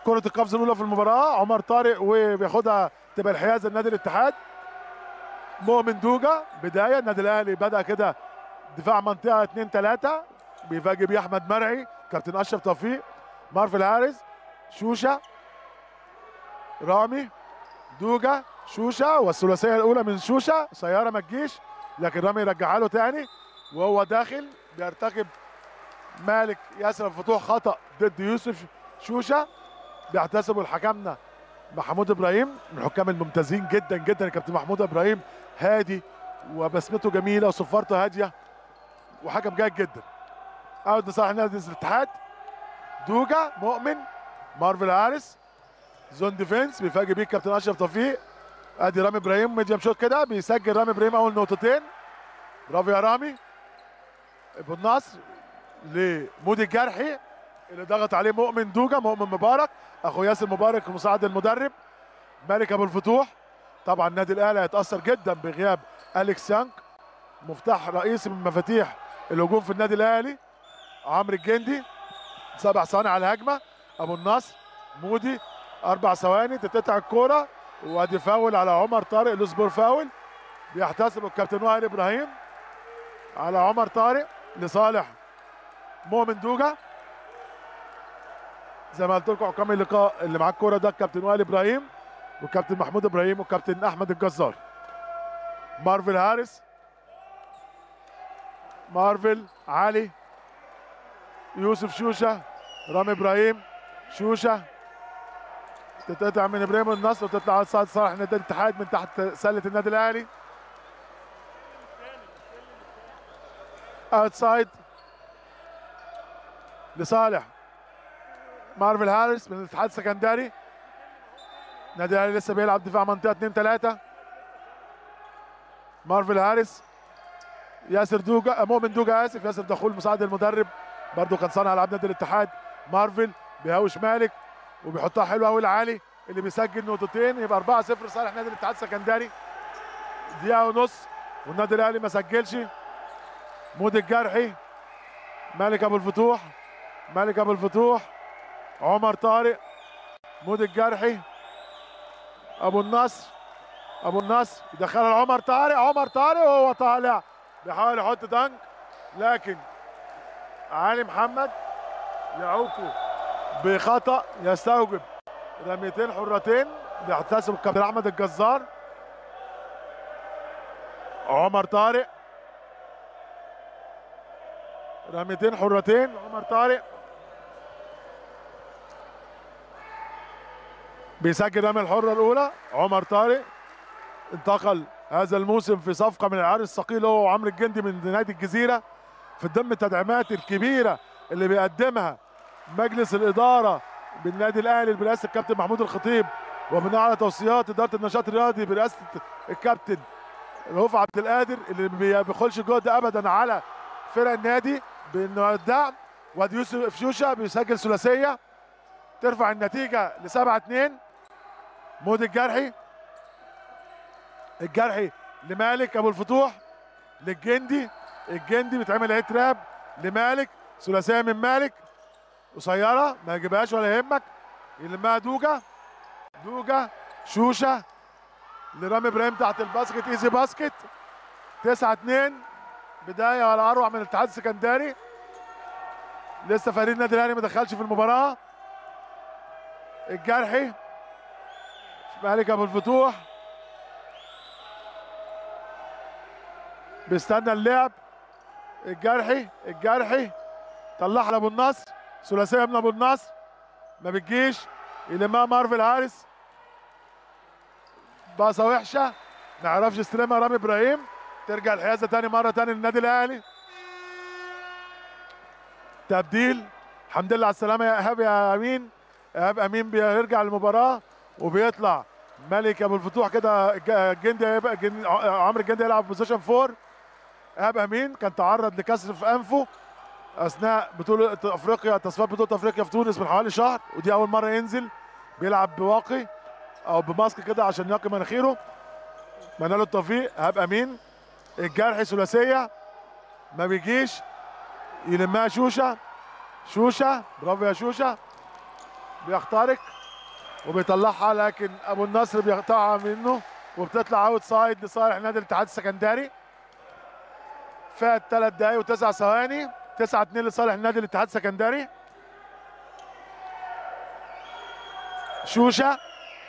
كره القفز الاولى في المباراه عمر طارق وبياخدها تبقى الحيازه لنادي الاتحاد مؤمن دوجا بدايه النادي الاهلي بدا كده دفاع منطقه 2 3 بيفاجئ بيه احمد مرعي كابتن اشرف توفيق مارف الحارس شوشه رامي دوجا شوشه والثلاثيه الاولى من شوشه سياره ما تجيش لكن رامي يرجعها له تاني وهو داخل بيرتكب مالك ياسر الفتوح خطا ضد يوسف شوشه بيحتسبه الحكمنا محمود ابراهيم من الحكام الممتازين جدا جدا الكابتن محمود ابراهيم هادي وبسمته جميله وصفارته هاديه وحكم جيد جدا اوت لصالح نادي الاتحاد دوجا مؤمن مارفل هاريس زون ديفينس بيفاجئ بيه الكابتن اشرف توفيق ادي رامي ابراهيم ميديم شوت كده بيسجل رامي ابراهيم اول نقطتين برافو يا رامي ابو النصر لمودي الجرحي اللي ضغط عليه مؤمن دوجا مؤمن مبارك اخو ياسر مبارك مساعد المدرب مالك ابو الفتوح طبعا النادي الاهلي هيتاثر جدا بغياب اليكس يانج مفتاح رئيسي من مفاتيح الهجوم في النادي الاهلي عمرو الجندي سبع ثواني على الهجمه ابو النصر مودي اربع ثواني تتقطع الكوره وادي فاول على عمر طارق لوسبور فاول بيحتسب الكابتن وائل ابراهيم على عمر طارق لصالح مؤمن دوجا زي ما قلت لكم حكام اللقاء اللي معاه الكوره ده الكابتن وائل ابراهيم والكابتن محمود ابراهيم والكابتن احمد الجزار مارفل هاريس مارفل علي يوسف شوشه رامي ابراهيم شوشه تتقطع من ابراهيم النصر وتطلع على صالح صالح نادي الاتحاد من تحت سله النادي الاهلي اوتسايد لصالح مارفل هاريس من الاتحاد السكندري النادي الاهلي لسه بيلعب دفاع منطقه 2 3 مارفل هاريس ياسر دوجا مؤمن دوجا اسف ياسر دخول مساعد المدرب برضه كان صانع العاب نادي الاتحاد مارفل بيهوش مالك وبيحطها حلوه قوي لعلي اللي بيسجل نقطتين يبقى 4 0 صالح نادي الاتحاد السكندري دقيقه ونص والنادي الاهلي ما سجلش مود الجرحي مالك ابو الفتوح مالك ابو الفتوح عمر طارق مود الجرحي ابو النصر ابو النصر يدخلها لعمر طارق عمر طارق وهو طالع بيحاول يحط دنك لكن علي محمد يعوقه بخطا يستوجب رميتين حرتين بيحتسب الكابتن احمد الجزار عمر طارق رميتين حرتين عمر طارق بيسجل رمي الحرة الأولى عمر طارق انتقل هذا الموسم في صفقة من العيار الثقيل هو وعمرو الجندي من نادي الجزيرة في ضمن التدعيمات الكبيرة اللي بيقدمها مجلس الإدارة بالنادي الأهلي برئاسة الكابتن محمود الخطيب وبناء على توصيات إدارة النشاط الرياضي برئاسة الكابتن رؤوف عبد القادر اللي ما بيخلش جهد أبدا على فرق النادي بانه الدعم وادي يوسف شوشه بيسجل ثلاثيه ترفع النتيجه ل 7 2 مود الجرحي الجرحي لمالك ابو الفتوح للجندي الجندي بيتعمل اهي تراب لمالك ثلاثيه من مالك قصيره ما يجيبهاش ولا يهمك يلمها دوجا دوجا شوشه لرامي ابراهيم تحت الباسكت ايزي باسكت 9 2 بدايه ولا اروع من الاتحاد السكندري لسه فريق النادي الاهلي ما دخلش في المباراه الجرحي مالك ابو الفتوح بيستنى اللعب الجرحي الجرحي طلعها لابو النصر ثلاثيه من ابو النصر ما بتجيش يلمها مارفل هاريس باصه وحشه ما يعرفش يستلمها رامي ابراهيم ترجع الحيازه تاني مره تاني للنادي الاهلي تبديل الحمد لله على السلامه يا ايهاب يا امين ايهاب امين بيرجع للمباراه وبيطلع ملك ابو الفتوح كده الجندي هيبقى جن- عمرو الجندي يلعب بوزيشن فور ايهاب امين كان تعرض لكسر في انفه اثناء بطوله افريقيا تصفيات بطوله افريقيا في تونس من حوالي شهر ودي اول مره ينزل بيلعب بواقي او بماسك كده عشان يقي مناخيره اتمنى له التوفيق ايهاب امين الجرح ثلاثيه ما بيجيش يلمها شوشه شوشه برافو يا شوشه بيخترق وبيطلعها لكن ابو النصر بيقطعها منه وبتطلع اوت سايد لصالح نادي الاتحاد السكندري فات ثلاث دقايق وتسع ثواني 9 2 لصالح نادي الاتحاد السكندري شوشه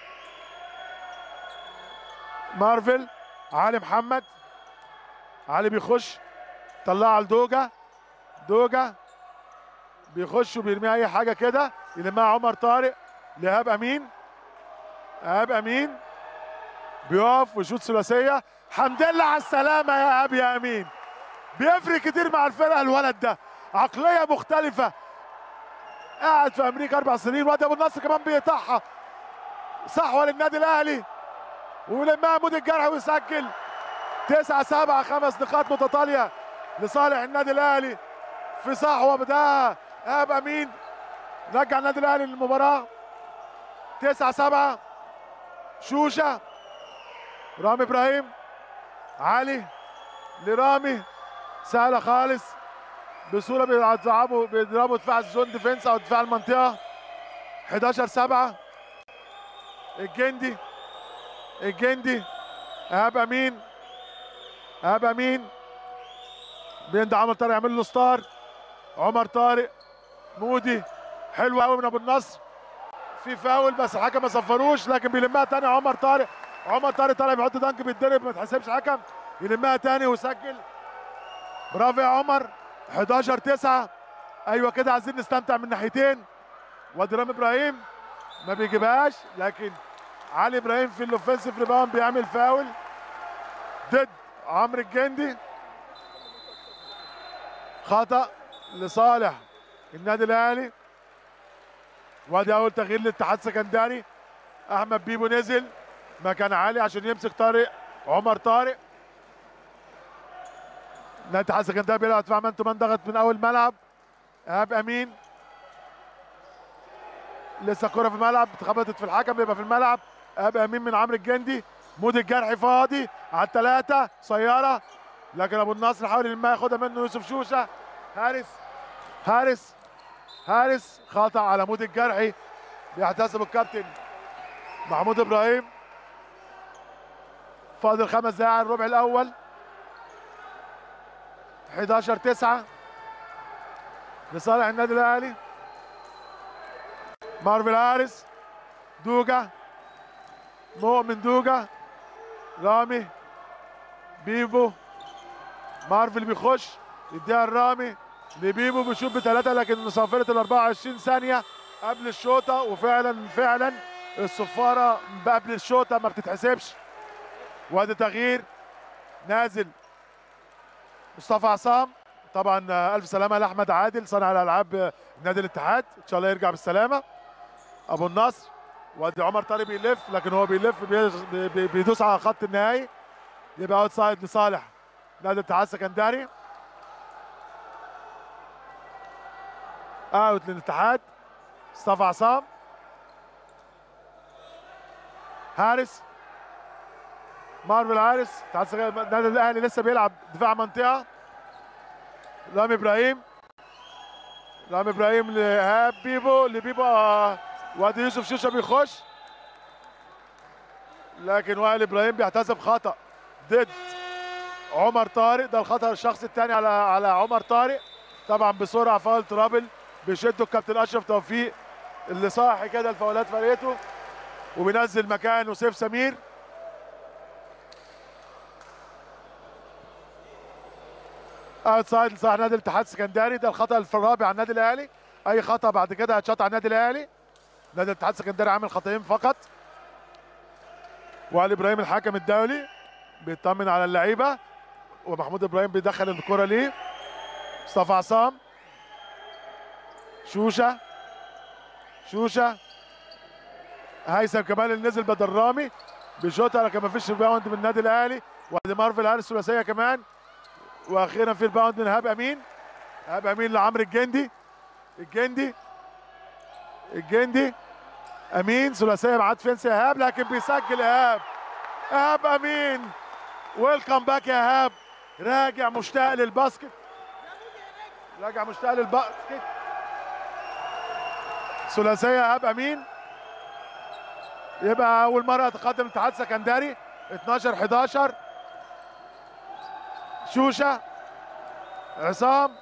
مارفل علي محمد علي بيخش طلعها لدوجا دوجا بيخش وبيرميها اي حاجه كده يلمها عمر طارق لإيهاب امين ايهاب امين بيقف ويشوط ثلاثيه حمد لله على السلامه يا ايهاب يا امين بيفرق كتير مع الفرقه الولد ده عقليه مختلفه قاعد في امريكا اربع سنين وادي ابو النصر كمان بيقطعها صحوه للنادي الاهلي ولما مود الجرح ويسجل تسعة سبعة خمس نقاط متتالية لصالح النادي الأهلي في صحوة بداها إيهاب أمين رجع النادي الأهلي للمباراة تسعة سبعة شوشة رامي إبراهيم علي لرامي سهلة خالص بسهولة بيضربوا بيضربوا دفاع الزون ديفنس أو دفاع المنطقة 11 7 الجندي الجندي ايهاب امين ايهاب امين بيندى عمر طارق يعمل له ستار عمر طارق مودي حلو قوي من ابو النصر في فاول بس الحكم ما صفروش لكن بيلمها تاني عمر طارق عمر طارق طالع بيحط دنك بيتضرب ما تحسبش حكم يلمها تاني ويسجل برافو يا عمر 11 9 ايوه كده عايزين نستمتع من ناحيتين وادي رامي ابراهيم ما بيجيبهاش لكن علي ابراهيم في الاوفنسيف ريباوند بيعمل فاول ضد عمرو الجندي خطا لصالح النادي الاهلي وادي اول تغيير للاتحاد السكندري احمد بيبو نزل مكان علي عشان يمسك طارق عمر طارق نادي الاتحاد السكندري بيلعب دفاع مان تو مان ضغط من اول ملعب ايهاب امين لسه الكرة في الملعب اتخبطت في الحكم بيبقى في الملعب ايهاب امين من عمرو الجندي مود الجرحي فاضي على الثلاثة سيارة لكن ابو النصر حاول يلمها ياخدها منه يوسف شوشة هارس هارس هارس خطأ على مود الجرحي بيحتسب الكابتن محمود ابراهيم فاضل خمس دقايق على الربع الاول 11 9 لصالح النادي الاهلي مارفل هارس دوجا مؤمن دوجا رامي بيبو مارفل بيخش يديها الرامي لبيبو بيشوط بثلاثة لكن صافرة ال 24 ثانية قبل الشوطة وفعلا فعلا الصفارة قبل الشوطة ما بتتحسبش وادي تغيير نازل مصطفى عصام طبعا الف سلامه لاحمد عادل صانع الالعاب نادي الاتحاد ان شاء الله يرجع بالسلامه ابو النصر وادي عمر طارق بيلف لكن هو بيلف بي- بي- بيدوس على خط النهائي يبقى اوت سايد لصالح نادي الاتحاد السكندري اوت للاتحاد مصطفى عصام هارس مارفل هارس الاتحاد السكندري- النادي الاهلي لسه بيلعب دفاع منطقه رامي ابراهيم رامي ابراهيم لإيهاب بيبو لبيبو آه، وادي يوسف شوشه بيخش لكن وائل ابراهيم بيحتسب خطا ضد عمر طارق ده الخطا الشخصي الثاني على على عمر طارق طبعا بسرعه فاول ترابل بيشده الكابتن اشرف توفيق اللي صاحي كده الفاولات فرقته وبينزل مكانه سيف سمير اوت سايد لصالح نادي الاتحاد السكندري ده الخطا الرابع على النادي الاهلي اي خطا بعد كده هيتشاط على النادي الاهلي نادي الاتحاد السكندري عامل خطأين فقط وعلي ابراهيم الحكم الدولي بيطمن على اللعيبه ومحمود ابراهيم بيدخل الكره ليه مصطفى عصام شوشه شوشه هيثم كمال اللي نزل بدل رامي بيشوطها لكن ما فيش ريباوند من النادي الاهلي وادي مارفل هارس ثلاثيه كمان واخيرا في الباوند من ايهاب امين ايهاب امين لعمرو الجندي الجندي الجندي امين ثلاثيه معاه فينس ايهاب لكن بيسجل ايهاب ايهاب امين ويلكم باك يا ايهاب راجع مشتاق للباسكت راجع مشتاق للباسكت ثلاثيه ايهاب امين يبقى اول مره يتقدم الاتحاد السكندري 12 11 شوشه عصام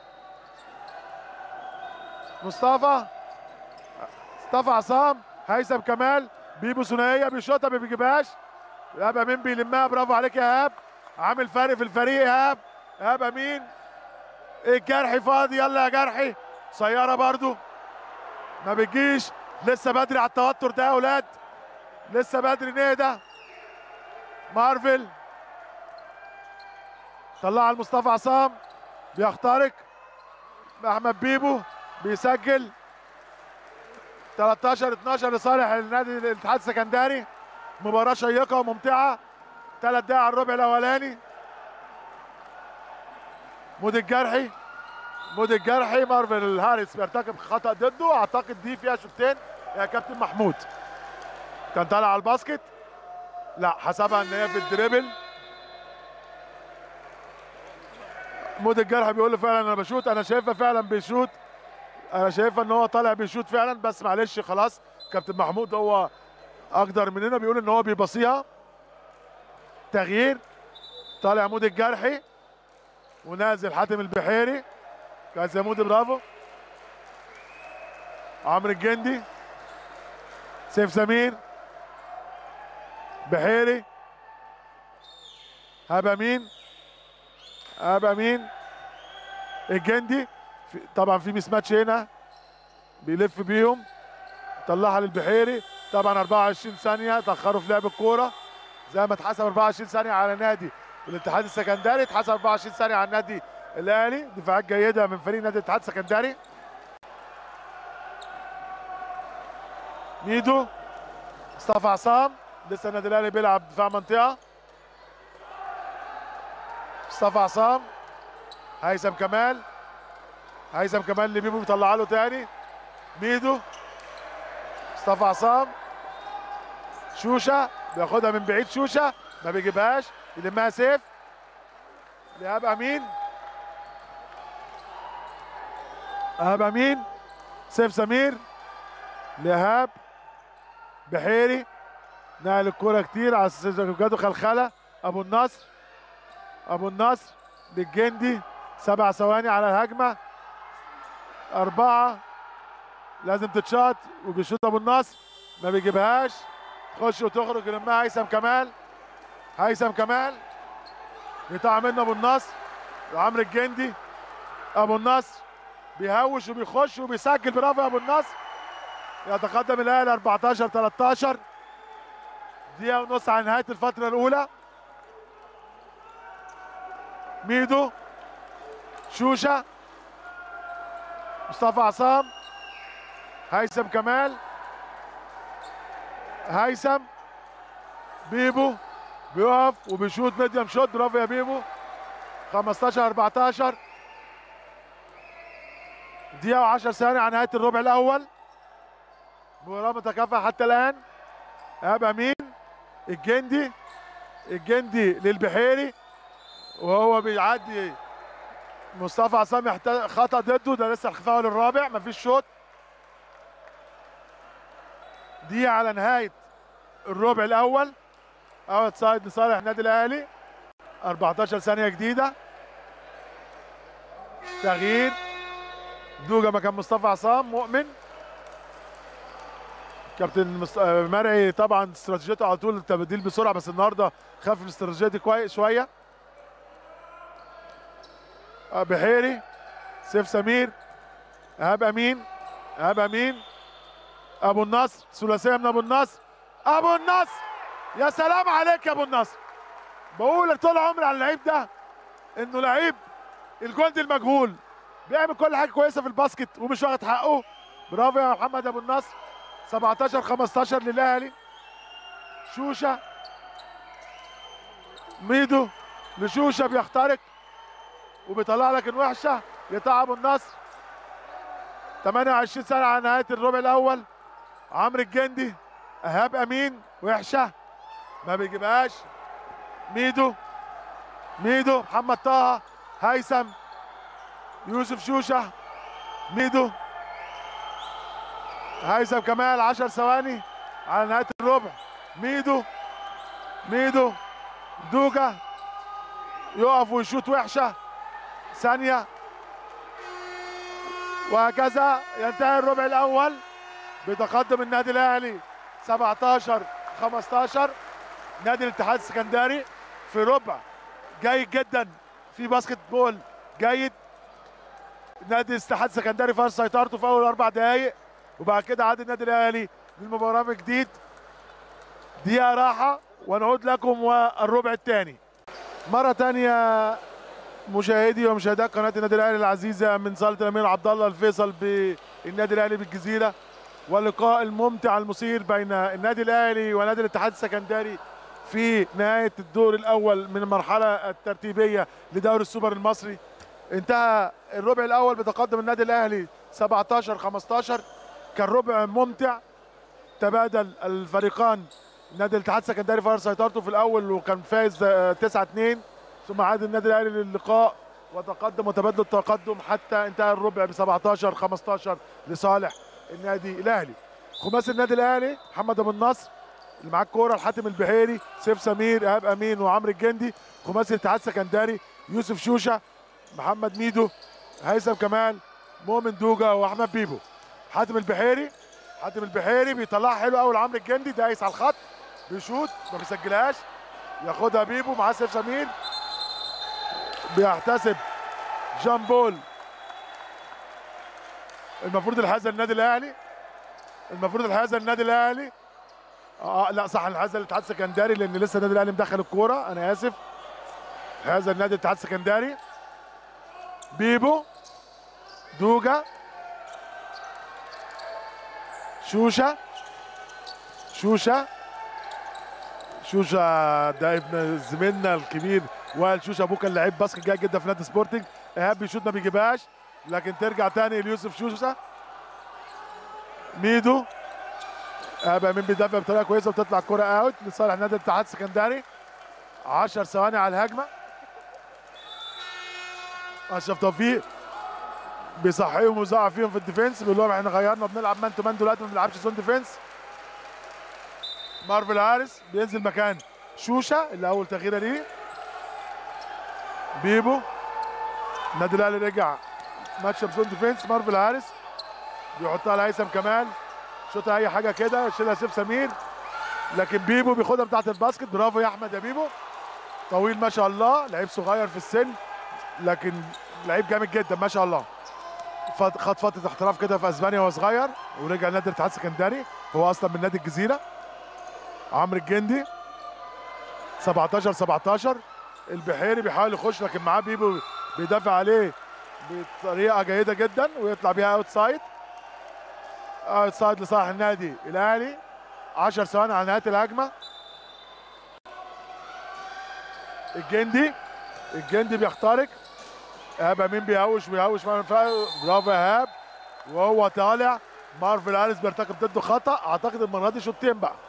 مصطفى مصطفى عصام هيثم كمال بيبو ثنائيه بيشوطها ما بيجيبهاش يبقى مين بيلمها برافو عليك يا ايهاب عامل فرق في الفريق ايهاب ايهاب امين الجرحي فاضي يلا يا جرحي سياره برضو ما بتجيش لسه بدري على التوتر ده يا اولاد لسه بدري نهدى مارفل طلعها لمصطفى عصام بيخترق احمد بيبو بيسجل 13 12 لصالح النادي الاتحاد السكندري مباراه شيقه وممتعه ثلاث دقايق على الربع الاولاني مود الجرحي مود الجرحي مارفل هاريس بيرتكب خطا ضده اعتقد دي فيها شوطين يا كابتن محمود كان طالع على الباسكت لا حسبها ان هي في الدريبل مود الجرح بيقول له فعلا انا بشوت انا شايفها فعلا بيشوت انا شايفها ان هو طالع بيشوت فعلا بس معلش خلاص كابتن محمود هو اقدر مننا بيقول ان هو بيبصيها تغيير طالع مود الجرحي ونازل حاتم البحيري كاس يا مودي برافو عمرو الجندي سيف سمير بحيري هبقى مين هبقى مين الجندي في طبعا في ميس ماتش هنا بيلف بيهم طلعها للبحيري طبعا 24 ثانيه تاخروا في لعب الكوره زي ما اتحسب 24 ثانيه على نادي الاتحاد السكندري اتحسب 24 ثانيه على النادي الاهلي دفاعات جيده من فريق نادي الاتحاد السكندري ميدو مصطفى عصام لسه النادي الاهلي بيلعب دفاع منطقه مصطفى عصام هيثم كمال هيثم كمال اللي بيبو بيطلع له تاني ميدو مصطفى عصام شوشه بياخدها من بعيد شوشه ما بيجيبهاش يلمها سيف لإيهاب امين ايهاب امين سيف سمير لإيهاب بحيري نقل الكرة كتير على اساس جاته خلخله ابو النصر ابو النصر للجندي سبع ثواني على الهجمه اربعه لازم تتشاط وبيشوط ابو النصر ما بيجيبهاش تخش وتخرج يلمها هيثم كمال هيثم كمال بيطلع منه ابو النصر وعمرو الجندي ابو النصر بيهوش وبيخش وبيسجل برافو يا ابو النصر يتقدم الاهلي 14 13 دقيقة ونص على نهاية الفترة الأولى ميدو شوشة مصطفى عصام هيثم كمال هيثم بيبو بيقف وبيشوط ميديم شوت برافو يا بيبو 15 14 دقيقة و10 ثواني على نهاية الربع الأول مباراة متكافئة حتى الآن إيهاب أمين الجندي الجندي للبحيري وهو بيعدي مصطفى عصام يحتاج خطأ ضده ده لسه الفاول الرابع مفيش شوط دي على نهاية الربع الأول اوت سايد لصالح النادي الأهلي 14 ثانية جديدة تغيير دوجا مكان مصطفى عصام مؤمن كابتن مص... آه، مرعي طبعا استراتيجيته على طول التبديل بسرعه بس النهارده خف الاستراتيجيه دي كويس شويه آه، بحيري سيف سمير ايهاب امين ايهاب امين ابو النصر ثلاثيه من ابو النصر ابو النصر يا سلام عليك يا ابو النصر بقول لك طول عمري على اللعيب ده انه لعيب الجندي المجهول بيعمل كل حاجه كويسه في الباسكت ومش واخد حقه برافو يا محمد ابو النصر 17 15 للاهلي شوشه ميدو لشوشه بيخترق وبيطلع لك الوحشه يتعب النصر 28 سنه على نهايه الربع الاول عمرو الجندي ايهاب امين وحشه ما بيجيبهاش ميدو ميدو محمد طه هيثم يوسف شوشه ميدو هيثم كمال 10 ثواني على نهايه الربع ميدو ميدو دوجا يقف ويشوط وحشه ثانيه وهكذا ينتهي الربع الاول بتقدم النادي الاهلي 17 15 نادي الاتحاد السكندري في ربع جيد جدا في باسكت بول جيد نادي الاتحاد السكندري فرض سيطرته في اول اربع دقائق وبعد كده عاد النادي الاهلي للمباراه من جديد دقيقه راحه ونعود لكم والربع الثاني مره ثانيه مشاهدي ومشاهدات قناه النادي الاهلي العزيزه من صاله الامير عبد الله الفيصل بالنادي الاهلي بالجزيره واللقاء الممتع المثير بين النادي الاهلي ونادي الاتحاد السكندري في نهايه الدور الاول من المرحله الترتيبيه لدوري السوبر المصري انتهى الربع الاول بتقدم النادي الاهلي 17 15 كان ربع ممتع تبادل الفريقان نادي الاتحاد السكندري فرض سيطرته في الاول وكان فايز 9 2 ثم عاد النادي الاهلي للقاء وتقدم وتبادل التقدم حتى انتهى الربع ب 17 15 لصالح النادي الاهلي خماسي النادي الاهلي محمد ابو النصر اللي معاه الكوره الحاتم البحيري سيف سمير ايهاب امين وعمرو الجندي خماسي الاتحاد السكندري يوسف شوشه محمد ميدو هيثم كمال مؤمن دوجا واحمد بيبو حاتم البحيري حاتم البحيري بيطلعها حلو قوي لعمرو الجندي دايس على الخط بيشوط ما بيسجلهاش ياخدها بيبو معاه سيف سمير بيحتسب جان بول المفروض الحازة النادي الاهلي المفروض الحازة النادي الاهلي اه لا صح الحازة الاتحاد السكندري لان لسه النادي الاهلي مدخل الكوره انا اسف هذا النادي الاتحاد السكندري بيبو دوجا شوشة شوشة شوشة ده ابن زميلنا الكبير وائل شوشة ابوه كان لعيب باسكت جيد جدا في نادي سبورتنج ايهاب بيشوط ما بيجيبهاش لكن ترجع تاني ليوسف شوشة ميدو ايهاب امين بيدافع بطريقه كويسه وتطلع الكرة اوت لصالح نادي الاتحاد السكندري 10 ثواني على الهجمه اشرف توفيق بيصحيهم ويزعق فيهم في الديفنس بيقول لهم احنا غيرنا بنلعب مان تو مان دلوقتي ما بنلعبش زون ديفنس مارفل هاريس بينزل مكان شوشه اللي اول تغييره ليه بيبو النادي الاهلي رجع ماتش اب زون ديفنس مارفل هاريس بيحطها لهيثم كمال شوطها اي حاجه كده يشيلها سيف سمير لكن بيبو بياخدها بتاعت الباسكت برافو يا احمد يا بيبو طويل ما شاء الله لعيب صغير في السن لكن لعيب جامد جدا ما شاء الله خد فتره احتراف كده في اسبانيا وهو صغير ورجع نادي الاتحاد السكندري هو اصلا من نادي الجزيره عمرو الجندي 17 17 البحيري بيحاول يخش لكن معاه بيبو بيدافع عليه بطريقه جيده جدا ويطلع بيها اوت سايد اوت سايد لصالح النادي الاهلي 10 ثواني على نهايه الهجمه الجندي الجندي بيخترق ايهاب امين بيهوش بيهوش برافو ايهاب وهو طالع مارفل اليس بيرتكب ضده خطا اعتقد المره دي شوطين بقى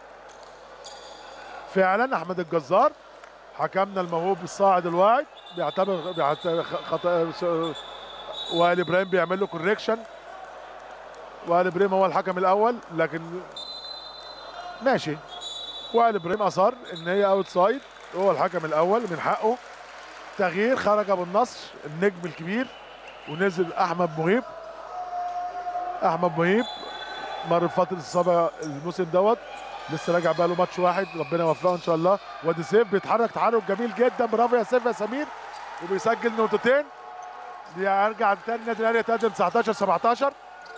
فعلا احمد الجزار حكمنا الموهوب الصاعد الواعد بيعتبر بيعتبر خطا وائل ابراهيم بيعمل له كوريكشن وائل ابراهيم هو الحكم الاول لكن ماشي وائل ابراهيم اصر ان هي اوت سايد هو الحكم الاول من حقه تغيير خرج ابو النصر النجم الكبير ونزل احمد مهيب احمد مهيب مر فتره اصابه الموسم دوت لسه راجع بقى له ماتش واحد ربنا يوفقه ان شاء الله وادي سيف بيتحرك تحرك جميل جدا برافو يا سيف يا سمير وبيسجل نقطتين بيرجع تاني النادي الاهلي يتقدم 19 17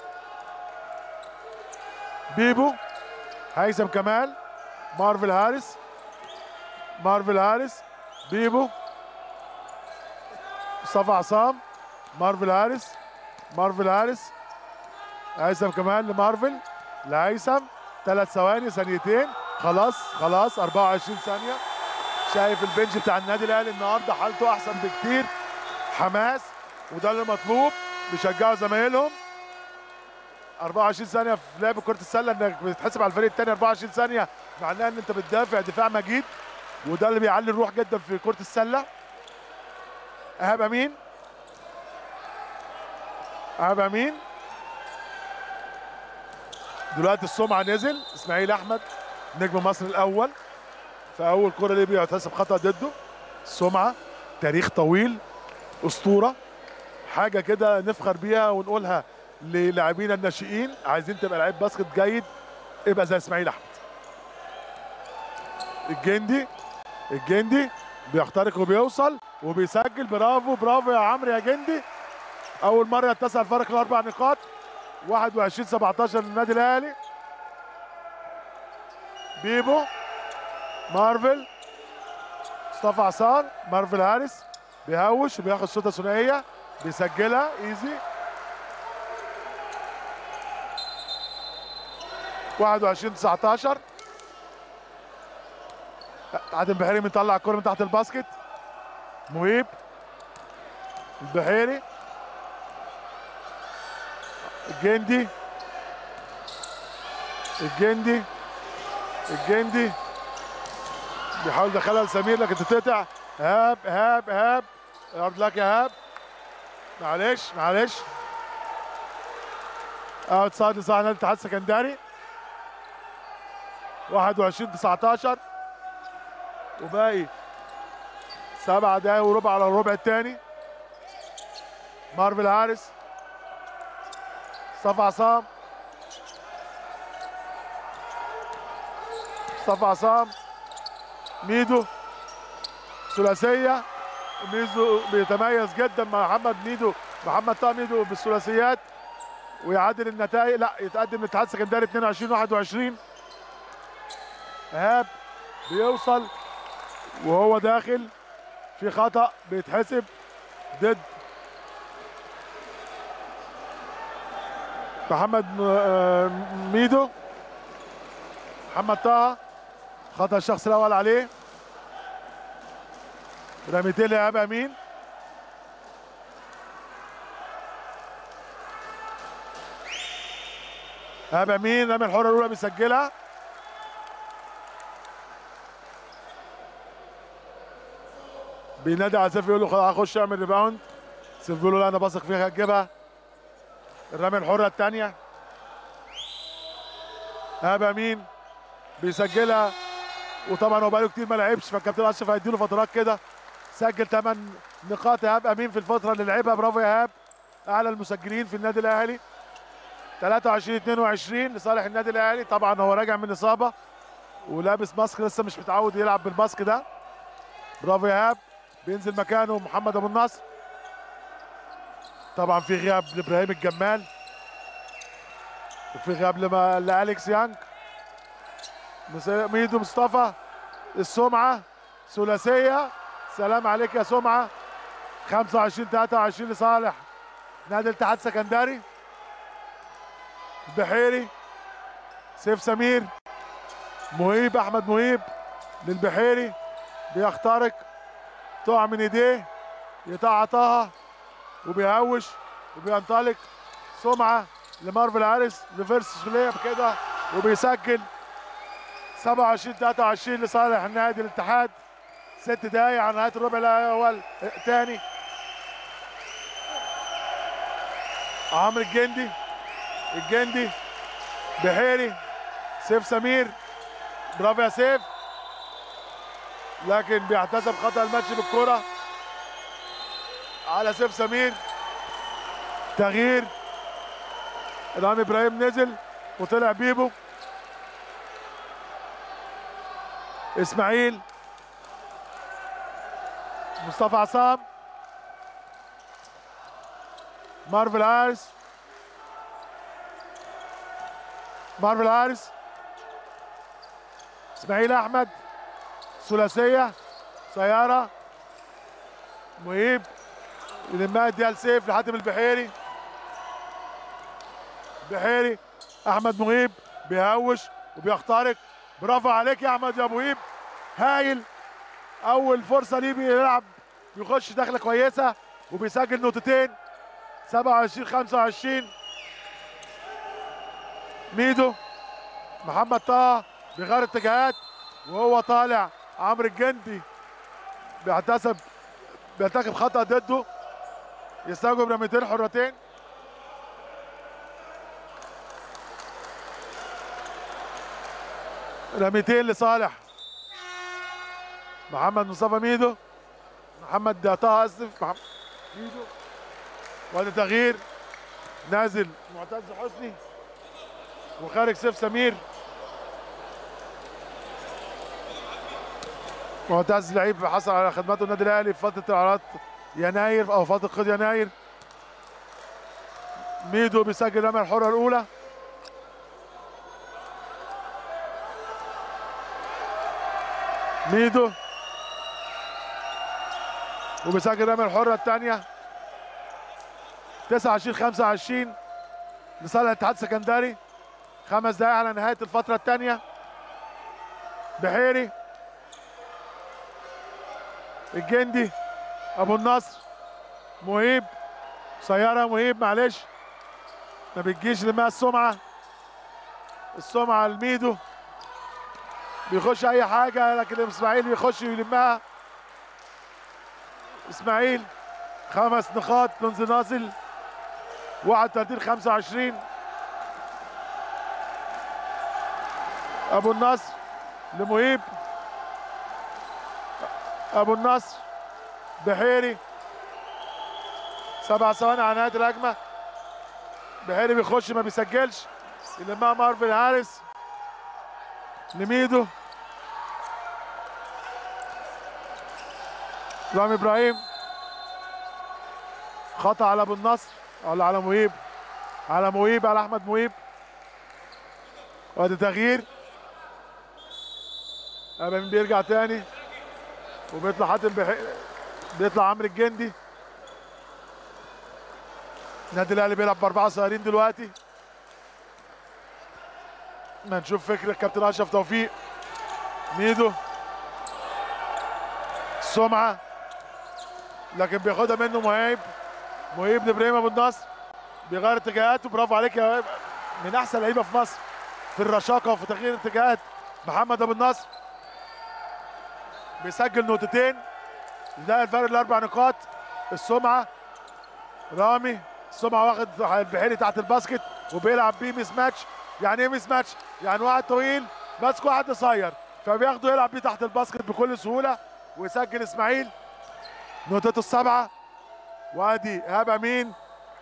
بيبو هيثم كمال مارفل هاريس مارفل هاريس بيبو مصطفى عصام مارفل هاريس مارفل هاريس هيثم كمان لمارفل لهيثم ثلاث ثواني ثانيتين خلاص خلاص 24 ثانية شايف البنش بتاع النادي الاهلي النهارده حالته احسن بكتير حماس وده اللي مطلوب بيشجعوا زمايلهم 24 ثانية في لعب كرة السلة انك بتتحسب على الفريق الثاني 24 ثانية معناها ان انت بتدافع دفاع مجيد وده اللي بيعلي الروح جدا في كرة السلة ايهاب امين ايهاب امين دلوقتي السمعه نزل اسماعيل احمد نجم مصر الاول فاول كره ليه بيتحسب خطا ضده سمعه تاريخ طويل اسطوره حاجه كده نفخر بيها ونقولها للاعبينا الناشئين عايزين تبقى لعيب باسكت جيد ابقى زي اسماعيل احمد الجندي الجندي بيخترق وبيوصل وبيسجل برافو برافو يا عمرو يا جندي اول مره يتسع الفرق لاربع نقاط 21 17 للنادي الاهلي بيبو مارفل مصطفى عصار مارفل هاريس بيهوش وبياخد شوطه ثنائيه بيسجلها ايزي 21 19 عادل بحيري مطلع الكره من تحت الباسكت مهيب البحيري الجندي الجندي الجندي بيحاول يدخلها لسمير لكن تتقطع هاب هاب هاب يارد لك يا هاب معلش معلش اوت سايد لصالح نادي الاتحاد السكندري 21 19 وباقي سبع دقايق وربع على الربع الثاني مارفل هاريس مصطفى عصام مصطفى عصام ميدو ثلاثية ميدو بيتميز جدا مع محمد ميدو محمد طه ميدو بالثلاثيات ويعادل النتائج لا يتقدم الاتحاد السكندري 22 21 ايهاب بيوصل وهو داخل في خطأ بيتحسب ضد محمد ميدو محمد طه خطأ الشخص الأول عليه رميتين لإيهاب أمين إيهاب أمين رمي الحرة الأولى بيسجلها بينادي على سيف يقول له خلاص هخش اعمل ريباوند سيف بيقول له لا انا بثق فيك هتجيبها الرمي الحره الثانيه ايهاب امين بيسجلها وطبعا هو بقاله كتير ما لعبش فالكابتن اشرف هيديله فترات كده سجل 8 نقاط ايهاب امين في الفتره اللي لعبها برافو يا ايهاب اعلى المسجلين في النادي الاهلي 23 22 لصالح النادي الاهلي طبعا هو راجع من اصابه ولابس ماسك لسه مش متعود يلعب بالماسك ده برافو يا ايهاب بينزل مكانه محمد ابو النصر طبعا في غياب لابراهيم الجمال وفي غياب لما لالكس يانج ميدو مصطفى السمعه ثلاثيه سلام عليك يا سمعه 25 23 لصالح نادي الاتحاد السكندري البحيري سيف سمير مهيب احمد مهيب للبحيري بيخترق تقع من ايديه يقطع طه وبيهوش وبينطلق سمعه لمارفل هاريس ريفرس شليب كده وبيسجل 27 23 لصالح النادي الاتحاد ست دقايق على نهايه الربع الاول الثاني عمرو الجندي الجندي بحيري سيف سمير برافو يا سيف لكن بيحتسب خطا الماتش بالكره على سيف سمير تغيير رامي ابراهيم نزل وطلع بيبو اسماعيل مصطفى عصام مارفل هارس مارفل هارس اسماعيل احمد ثلاثيه سياره مهيب يلمها يديها لسيف لحاتم البحيري بحيري احمد مهيب بيهوش وبيخترق برافو عليك يا احمد يا مهيب هايل اول فرصه ليه بيلعب بيخش دخله كويسه وبيسجل نقطتين 27 25 ميدو محمد طه بيغير اتجاهات وهو طالع عمرو الجندي بيحتسب بيرتكب خطا ضده يستوجب رميتين حرتين رميتين لصالح محمد مصطفى ميدو محمد طه اسف محمد ميدو وادي تغيير نازل معتز حسني وخارج سيف سمير معتز لعيب حصل على خدماته النادي الاهلي في فتره اعارات يناير او فتره قيد يناير ميدو بيسجل رميه الحره الاولى ميدو وبيسجل رميه الحره الثانيه 29 25 لصالح الاتحاد السكندري خمس دقائق على نهايه الفتره الثانيه بحيري الجندي ابو النصر مهيب سيارة مهيب معلش ما بتجيش لما السمعة السمعة الميدو بيخش اي حاجة لكن اسماعيل بيخش ويلمها اسماعيل خمس نقاط منذ نازل 31 25 ابو النصر لمهيب ابو النصر بحيري سبع ثواني على نهايه الهجمه بحيري بيخش ما بيسجلش يلمها مارفن هاريس لميدو رامي ابراهيم خطا على ابو النصر ولا على مهيب على مهيب على احمد مهيب وادي تغيير امام بيرجع تاني وبيطلع حاتم بحي... بيطلع عمرو الجندي النادي الاهلي بيلعب باربعه صغيرين دلوقتي ما نشوف فكر الكابتن اشرف توفيق ميدو سمعه لكن بياخدها منه مهيب مهيب لابراهيم ابو النصر بيغير اتجاهاته برافو عليك يا وهيب. من احسن لعيبه في مصر في الرشاقه وفي تغيير اتجاهات محمد ابو النصر بيسجل نقطتين ده الفرق الاربع نقاط السمعه رامي السمعه واخد البحيري تحت الباسكت وبيلعب بيه ميس ماتش يعني ايه ميس ماتش؟ يعني واحد طويل ماسك واحد قصير فبياخده يلعب بيه تحت الباسكت بكل سهوله ويسجل اسماعيل نقطته السبعه وادي ايهاب امين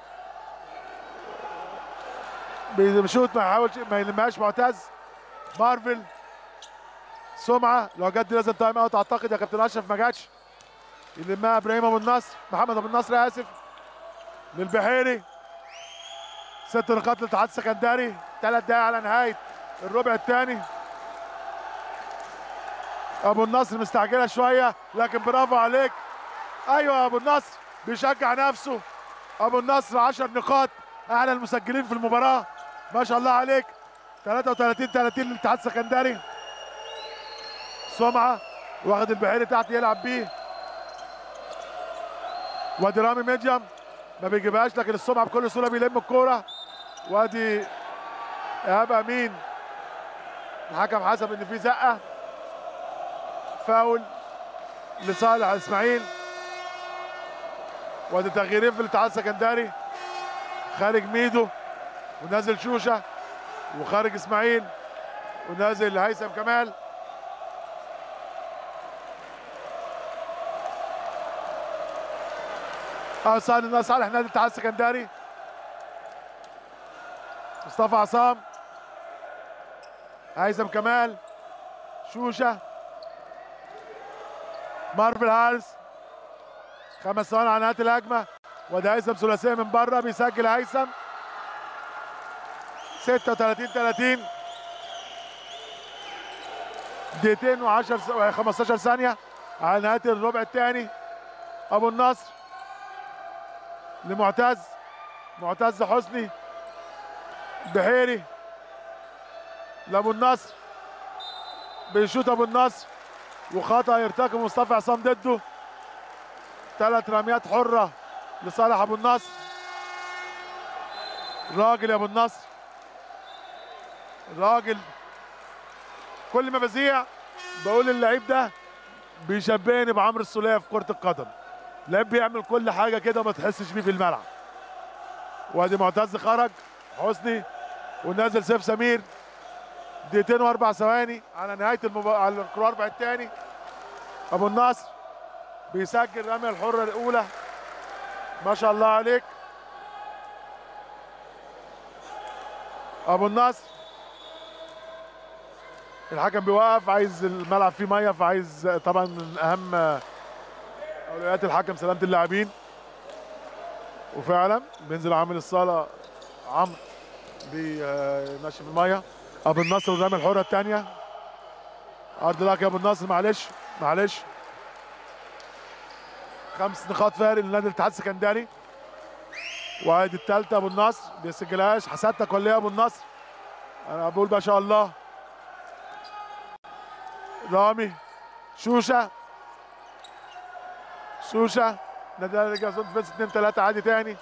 بيشوط ما يحاولش ما يلمهاش معتز مارفل سمعه لو جت دي لازم تايم اوت اعتقد يا كابتن اشرف ما جاتش يلمها ابراهيم ابو النصر محمد ابو النصر اسف للبحيري ست نقاط للاتحاد السكندري ثلاث دقايق على نهايه الربع الثاني ابو النصر مستعجله شويه لكن برافو عليك ايوه يا ابو النصر بيشجع نفسه ابو النصر 10 نقاط اعلى المسجلين في المباراه ما شاء الله عليك 33 30 للاتحاد السكندري سمعه واخد البحيري تحت يلعب بيه وادي رامي ميديم ما بيجيبهاش لكن السمعه بكل سهوله بيلم الكوره وادي ايهاب امين الحكم حسب ان في زقه فاول لصالح اسماعيل وادي تغييرين في الاتحاد السكندري خارج ميدو ونازل شوشه وخارج اسماعيل ونازل هيثم كمال اه صالح صالح نادي الاتحاد السكندري مصطفى عصام هيثم كمال شوشه مارفل هارس خمس ثواني على نهايه الهجمه وده هيثم ثلاثيه من بره بيسجل هيثم 36 30 دقيقتين و10 15 ثانيه على نهايه الربع الثاني ابو النصر لمعتز معتز حسني بحيري لابو النصر بيشوط ابو النصر وخطا يرتكب مصطفى عصام ضده ثلاث رميات حره لصالح ابو النصر راجل يا ابو النصر راجل كل ما بذيع بقول اللعيب ده بيشبهني بعمرو السوليه في كره القدم لعيب بيعمل كل حاجه كده ما تحسش بيه في الملعب وادي معتز خرج حسني ونازل سيف سمير دقيقتين واربع ثواني على نهايه المبا... على الربع الثاني ابو النصر بيسجل رميه الحره الاولى ما شاء الله عليك ابو النصر الحكم بيوقف عايز الملعب فيه ميه فعايز طبعا من اهم اولويات الحكم سلامه اللاعبين وفعلا بينزل عامل الصاله عمرو بينشف الميه ابو النصر والرميه الحره الثانيه عرض لك يا ابو النصر معلش معلش خمس نقاط فارق لنادي الاتحاد السكندري وعيد الثالثه ابو النصر بيسجلهاش حسدتك ولا ايه يا ابو النصر انا بقول ما شاء الله رامي شوشه شوشه نادي الاهلي رجع صوت فينس 2 3 عادي تاني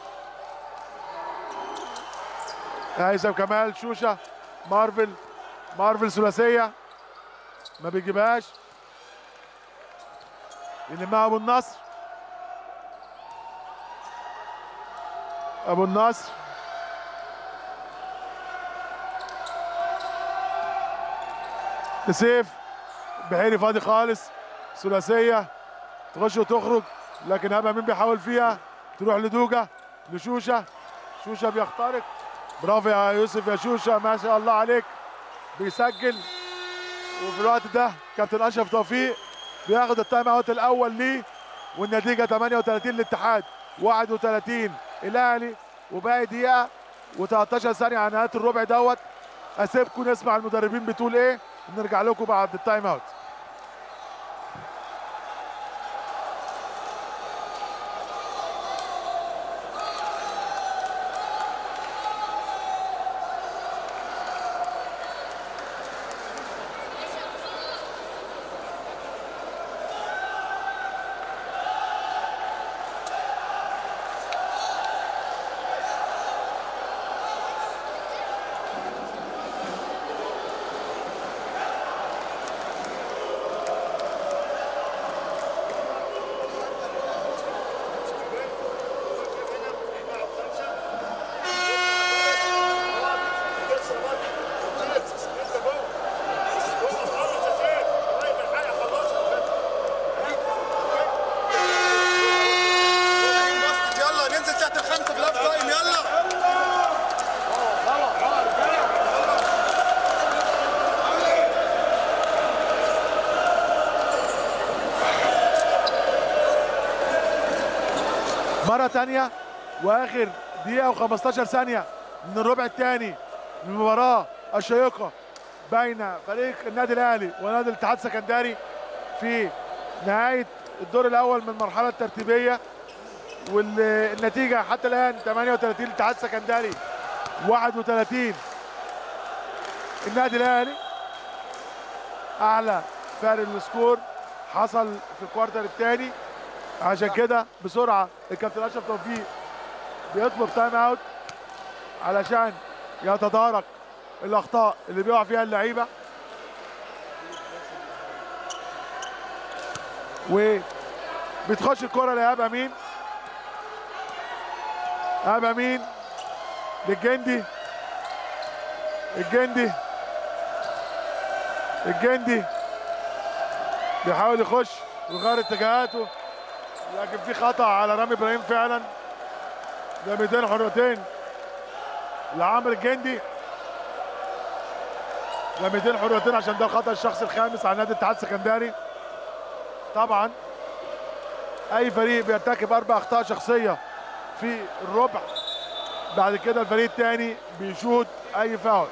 هيثم كمال شوشه مارفل مارفل ثلاثيه ما بيجيبهاش يلمها ابو النصر ابو النصر لسيف بحيري فاضي خالص ثلاثيه تخش وتخرج لكن هبه مين بيحاول فيها تروح لدوجا لشوشه شوشه بيخترق برافو يا يوسف يا شوشه ما شاء الله عليك بيسجل وفي الوقت ده كابتن اشرف توفيق بياخد التايم اوت الاول ليه والنتيجه 38 للاتحاد 31 الاهلي وباقي دقيقه و13 ثانيه على نهايه الربع دوت اسيبكم نسمع المدربين بتقول ايه ونرجع لكم بعد التايم اوت بسط يلا ننزل تحت الخمسه في الاوف تايم يلا مرة تانية وآخر دقيقة و15 ثانية من الربع الثاني من المباراة الشيقة بين فريق النادي الأهلي ونادي الاتحاد السكندري في نهاية الدور الأول من المرحلة الترتيبية والنتيجة حتى الآن 38 الاتحاد السكندري 31 النادي الأهلي أعلى فارق السكور حصل في الكوارتر الثاني عشان كده بسرعه الكابتن اشرف توفيق بيطلب تايم اوت علشان يتدارك الاخطاء اللي بيقع فيها اللعيبه وبتخش الكره لايهاب امين ايهاب امين للجندي الجندي الجندي بيحاول يخش ويغير اتجاهاته لكن في خطا على رامي ابراهيم فعلا ده 200 حرتين لعمرو الجندي ده 200 حرتين عشان ده الخطا الشخصي الخامس على نادي الاتحاد السكندري طبعا اي فريق بيرتكب اربع اخطاء شخصيه في الربع بعد كده الفريق الثاني بيشوط اي فاول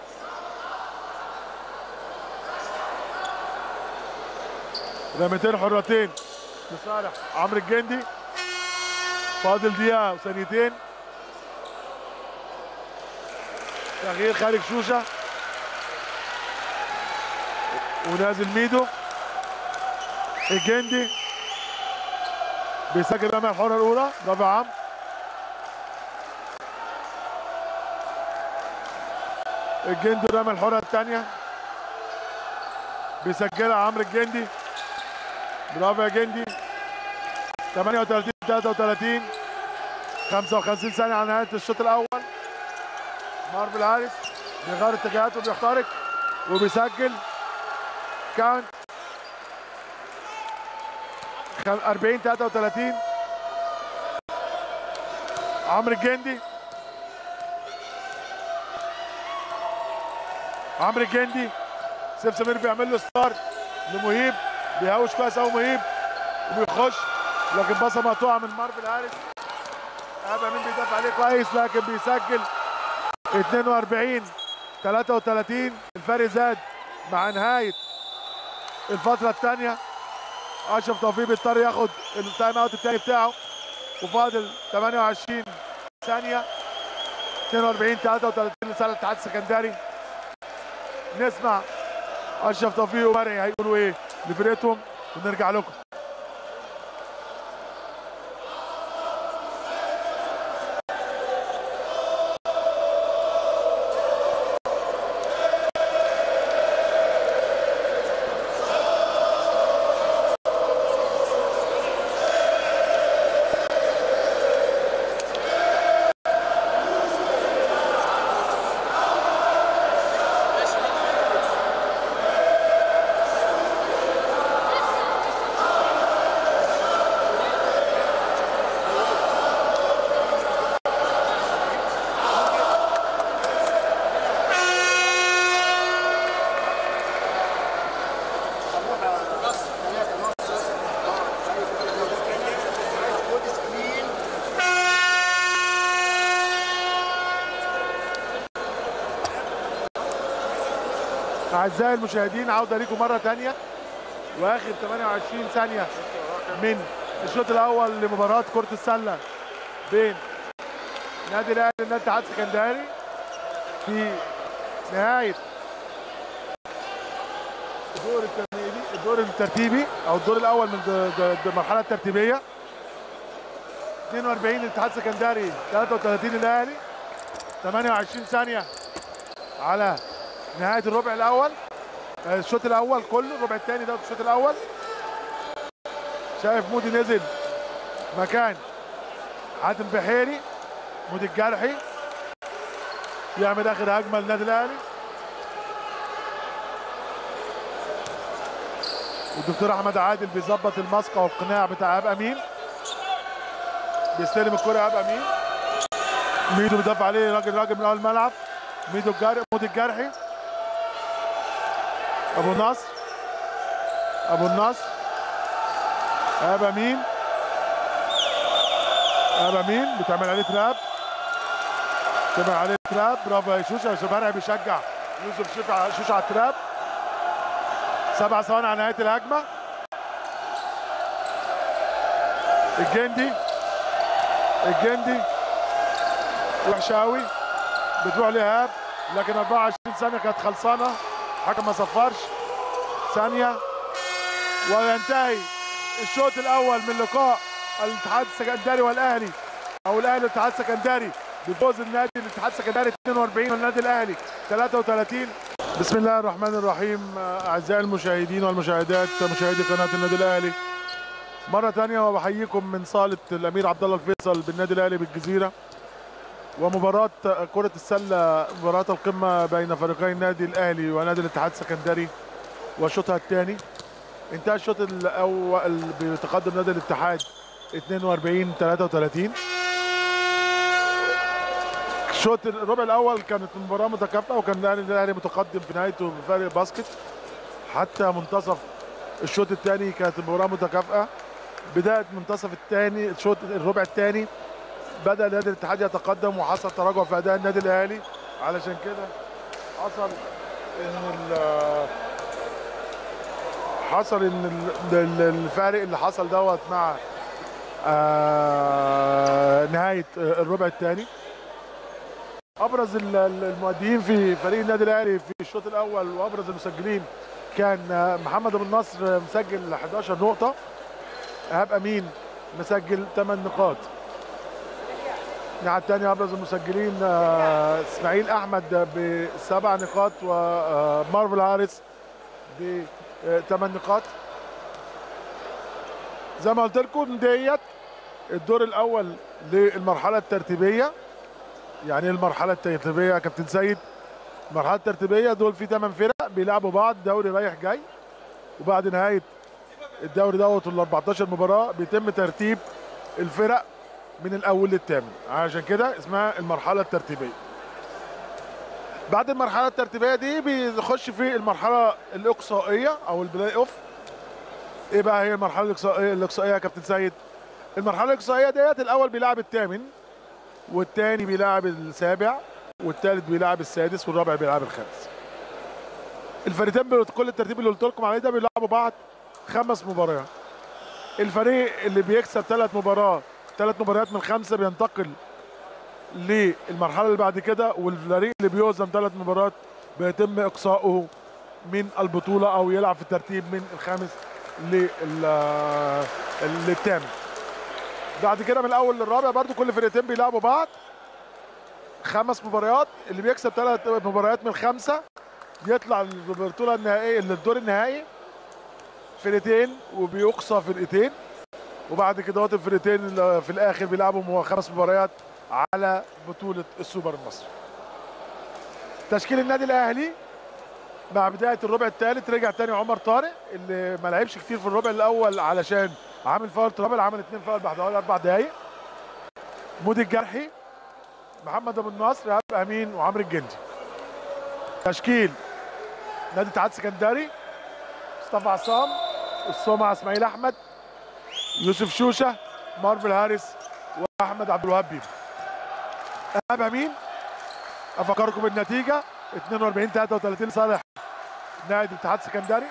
ده 200 حرتين لصالح عمرو الجندي فاضل دقيقة وثانيتين تغيير خارج شوشة ونازل ميدو الجندي بيسجل رمية الحرة الأولى برافو يا عمرو الجندي رمى الحرة الثانية بيسجلها عمرو الجندي برافو يا جندي 38 33 55 ثانية على نهاية الشوط الأول مارفل هاريس بيغير اتجاهاته بيخترق وبيسجل كاونت 40 33 عمرو الجندي عمرو الجندي سيف سمير بيعمل له ستار لمهيب بيهوش كويس قوي مهيب وبيخش لكن باصه مقطوعه من مارفل هاريس ابا مين بيدافع عليه كويس لكن بيسجل 42 33 الفرق زاد مع نهايه الفتره الثانيه اشرف توفيق بيضطر ياخد التايم اوت الثاني بتاعه وفاضل 28 ثانيه 42 33 لصالح الاتحاد السكندري نسمع اشرف توفيق ومرعي هيقولوا ايه لفرقتهم ونرجع لكم أعزائي المشاهدين عودة لكم مرة تانية وآخر 28 ثانية من الشوط الأول لمباراة كرة السلة بين نادي الأهلي ونادي الاتحاد السكندري في نهاية الدور الترتيبي الدور الترتيبي أو الدور الأول من د- د- د- المرحلة الترتيبية 42 الاتحاد السكندري 33 الأهلي 28 ثانية على نهايه الربع الاول آه، الشوط الاول كله الربع الثاني ده الشوط الاول شايف مودي نزل مكان حاتم بحيري مودي الجرحي يعمل اخر هجمه للنادي الاهلي والدكتور احمد عادل بيظبط المسقه والقناع بتاع اب امين بيستلم الكره اب امين ميدو بيدافع عليه راجل راجل من اول الملعب ميدو الجرحي مودي الجرحي ابو النصر ابو النصر ابا مين ابا مين بتعمل عليه تراب بتعمل عليه تراب برافو يا شوشه شبارع بيشجع يوسف شوشه شوشه على التراب سبع ثواني على نهايه الهجمه الجندي الجندي وحشاوي بتروح لإيهاب لكن 24 ثانية كانت خلصانة حكم ما صفرش ثانية وينتهي الشوط الأول من لقاء الاتحاد السكندري والأهلي أو الأهلي والاتحاد السكندري بفوز النادي الاتحاد السكندري 42 والنادي الأهلي 33 بسم الله الرحمن الرحيم أعزائي المشاهدين والمشاهدات مشاهدي قناة النادي الأهلي مرة ثانية وبحييكم من صالة الأمير عبد الله الفيصل بالنادي الأهلي بالجزيرة ومباراة كرة السلة مباراة القمة بين فريقي النادي الأهلي ونادي الاتحاد السكندري وشوطها الثاني انتهى الشوط الأول بتقدم نادي الاتحاد 42 33 الشوط الربع الأول كانت المباراة متكافئة وكان الأهلي الأهلي متقدم في نهايته بفارق باسكت حتى منتصف الشوط الثاني كانت المباراة متكافئة بداية منتصف الثاني الشوط الربع الثاني بدا نادي الاتحاد يتقدم وحصل تراجع في اداء النادي الاهلي علشان كده حصل ان ال- حصل ان ال- ال- الفارق اللي حصل دوت مع آه، نهايه الربع الثاني ابرز ال- ال- المؤديين في فريق النادي الاهلي في الشوط الاول وابرز المسجلين كان آه، محمد ابو النصر مسجل 11 نقطه ايهاب امين مسجل 8 نقاط الناحية الثانية أبرز المسجلين آه، إسماعيل أحمد بسبع نقاط ومارفل هاريس بثمان نقاط زي ما قلت لكم ديت الدور الأول للمرحلة الترتيبية يعني إيه المرحلة الترتيبية يا كابتن سيد المرحلة الترتيبية دول في ثمان فرق بيلعبوا بعض دوري رايح جاي وبعد نهايه الدوري دوت ال 14 مباراه بيتم ترتيب الفرق من الاول للثامن عشان كده اسمها المرحله الترتيبيه بعد المرحله الترتيبيه دي بيخش في المرحله الاقصائيه او البلاي اوف ايه بقى هي المرحله الاقصائيه الاقصائيه يا كابتن سيد المرحله الاقصائيه ديت الاول بيلعب الثامن والثاني بيلعب السابع والثالث بيلعب السادس والرابع بيلعب الخامس الفريقين بكل الترتيب اللي قلت لكم عليه ده بيلعبوا بعض خمس مباريات الفريق اللي بيكسب ثلاث مباراه ثلاث مباريات من خمسه بينتقل للمرحله اللي بعد كده والفريق اللي بيهزم ثلاث مباريات بيتم اقصائه من البطوله او يلعب في الترتيب من الخامس لل- للثامن بعد كده من الاول للرابع برضو كل فرقتين بيلعبوا بعض خمس مباريات اللي بيكسب ثلاث مباريات من خمسه يطلع البطوله النهائيه للدور النهائي فرقتين وبيقصى فرقتين وبعد كده وقت الفرقتين اللي في الاخر بيلعبوا مو- خمس مباريات على بطوله السوبر المصري تشكيل النادي الاهلي مع بدايه الربع الثالث رجع تاني عمر طارق اللي ما لعبش كتير في الربع الاول علشان عامل فاول ترابل عمل اثنين فاول بعد حوالي اربع دقائق مودي الجرحي محمد ابو النصر ايهاب امين وعمرو الجندي تشكيل نادي اتحاد سكندري مصطفى عصام الصومعه اسماعيل احمد يوسف شوشه مارفل هاريس واحمد عبد الوهاب بيبو ايهاب امين افكركم بالنتيجه 42 33 صالح نادي الاتحاد السكندري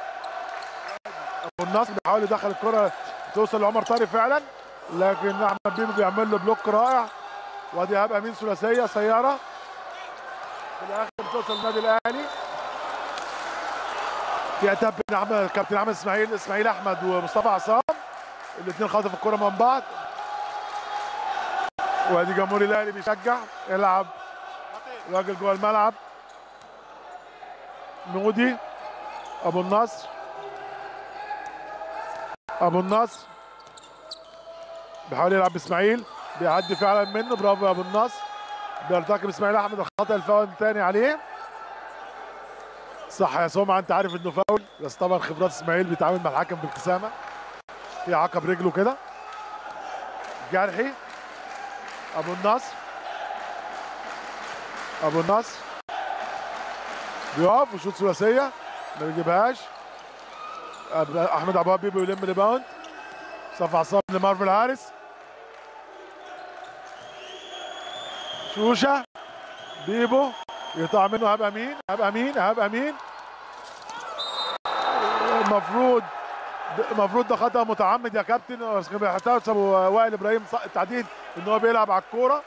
ابو النصر بيحاول يدخل الكره توصل لعمر طارق فعلا لكن احمد بيبو بيعمل له بلوك رائع وادي ايهاب امين ثلاثيه سياره في الاخر بتوصل النادي الاهلي في عتاب بين احمد كابتن احمد اسماعيل اسماعيل احمد ومصطفى عصام الاثنين خاطفوا الكره من بعض وادي جمهور الاهلي بيشجع يلعب راجل جوه الملعب مودي ابو النصر ابو النصر بيحاول يلعب باسماعيل بيعدي فعلا منه برافو يا ابو النصر بيرتكب اسماعيل احمد الخطا الفاول الثاني عليه صح يا سمعه انت عارف انه فاول بس طبعا خبرات اسماعيل بيتعامل مع الحكم بابتسامه في عقب رجله كده جرحي ابو النصر ابو النصر بيقف وشوط ثلاثيه ما بيجيبهاش أب- احمد عبد الوهاب بيبو يلم ريباوند صف عصام لمارفل هاريس شوشه بيبو يقطع منه هاب امين هاب امين هاب امين المفروض المفروض ده خطا متعمد يا كابتن بس كان بيحتسب وائل ابراهيم ص- التعديل ان هو بيلعب على الكوره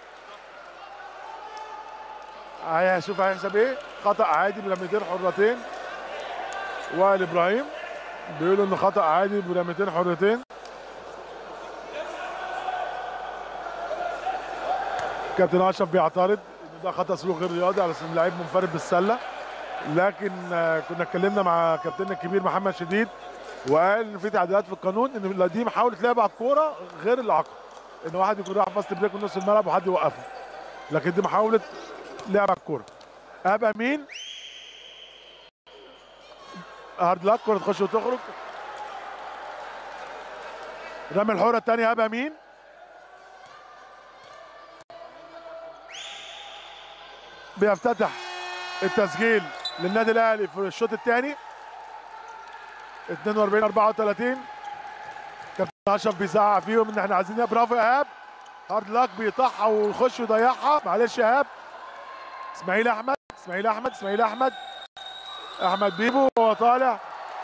هيشوف هيحسب ايه خطا عادي بلمتين حرتين وائل ابراهيم بيقولوا انه خطا عادي بلمتين حرتين كابتن اشرف بيعترض ان ده خطا سلوك غير رياضي على اساس لعيب منفرد بالسله لكن آه، كنا اتكلمنا مع كابتننا الكبير محمد شديد وقال ان في تعديلات في القانون ان دي محاوله لعب على الكوره غير العقل ان واحد يكون راح فاست بريك من نص الملعب وحد يوقفه لكن دي محاوله لعب على الكوره اب امين هارد لاك كره تخش وتخرج رمي الحره الثانيه اب امين بيفتتح التسجيل للنادي الاهلي في الشوط الثاني 42 34 كابتن اشرف بيزعق فيهم ان احنا عايزين إيه؟ برافو يا ايهاب هارد لاك بيقطعها ويخش ويضيعها معلش يا ايهاب اسماعيل احمد اسماعيل احمد اسماعيل احمد احمد بيبو وهو طالع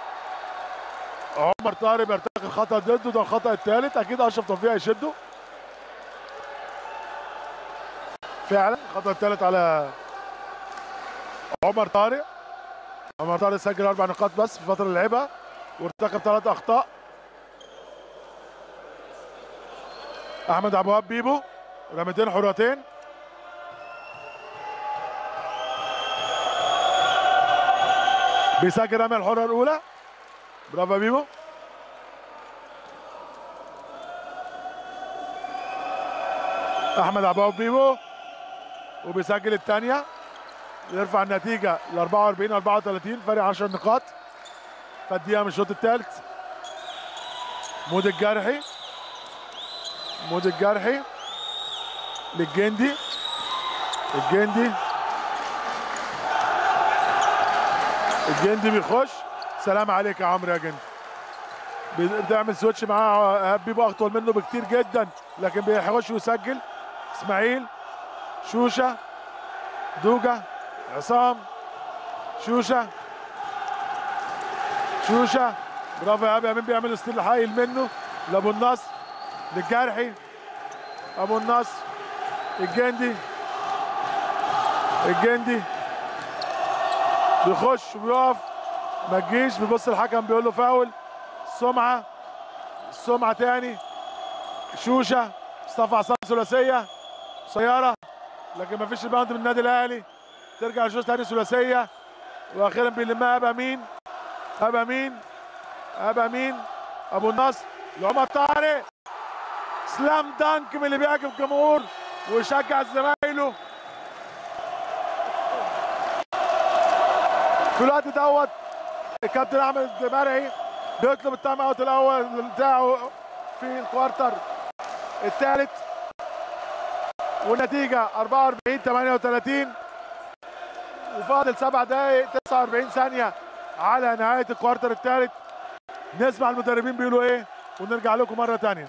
عمر طارق بيرتكب خطا ضده ده الخطا الثالث اكيد اشرف توفيق هيشده فعلا الخطا الثالث على عمر طارق عمر طارق سجل اربع نقاط بس في الفتره اللي لعبها وارتكب ثلاث اخطاء احمد عبد الوهاب بيبو رميتين حرتين بيسجل رمي الحره الاولى برافو يا بيبو احمد عبد الوهاب بيبو وبيسجل الثانيه يرفع النتيجه ل 44 34 فرق 10 نقاط فالدقيقه من الشوط الثالث مود الجرحي مود الجرحي للجندي الجندي الجندي بيخش سلام عليك يا عمرو يا جندي بتعمل سويتش معاه بيبقى اطول منه بكتير جدا لكن بيخش ويسجل اسماعيل شوشه دوجا عصام شوشه شوشه برافو يا ابي امين بيعمل ستيل هايل منه لابو النصر للجرحي ابو النصر الجندي الجندي بيخش وبيقف ما تجيش بيبص الحكم بيقول له فاول السمعه السمعه تاني شوشه مصطفى عصام ثلاثيه سياره لكن ما فيش ريباوند من النادي الاهلي ترجع لشوشه تاني ثلاثيه واخيرا بيلمها ابا مين ابا مين ابا مين ابو النصر لعمر طارق سلام دانك من اللي بيعجب الجمهور ويشجع زمايله في الوقت دوت الكابتن احمد مرعي بيطلب التايم اوت الاول بتاعه في الكوارتر الثالث والنتيجه 44 38 وفاضل سبع دقائق 49 ثانيه على نهايه الكوارتر الثالث نسمع المدربين بيقولوا ايه ونرجع لكم مره ثانيه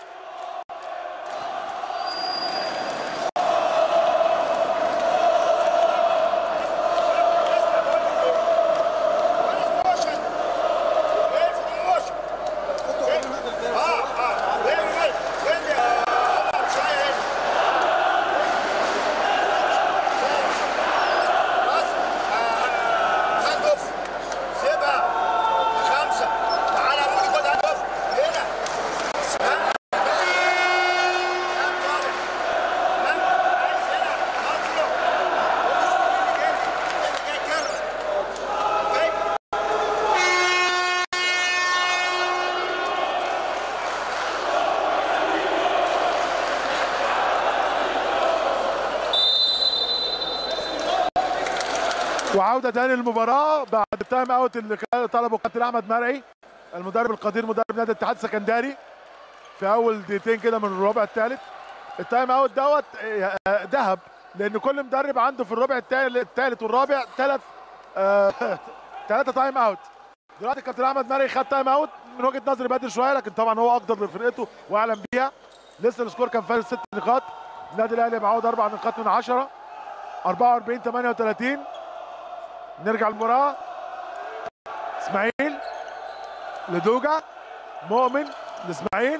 وعوده تاني للمباراه بعد التايم اوت اللي كان طلبه كابتن احمد مرعي المدرب القدير مدرب نادي الاتحاد السكندري في اول دقيقتين كده من الربع الثالث التايم اوت دوت آه، آه، ذهب لان كل مدرب عنده في الربع الثالث والرابع ثلاث ثلاثه تايم اوت دلوقتي الكابتن احمد مرعي خد تايم اوت من وجهه نظري بدري شويه لكن طبعا هو اقدر لفرقته واعلم بيها لسه السكور كان فارق ست نقاط النادي الاهلي معود اربع نقاط من 10 44 38 نرجع المباراة اسماعيل لدوجا مؤمن لاسماعيل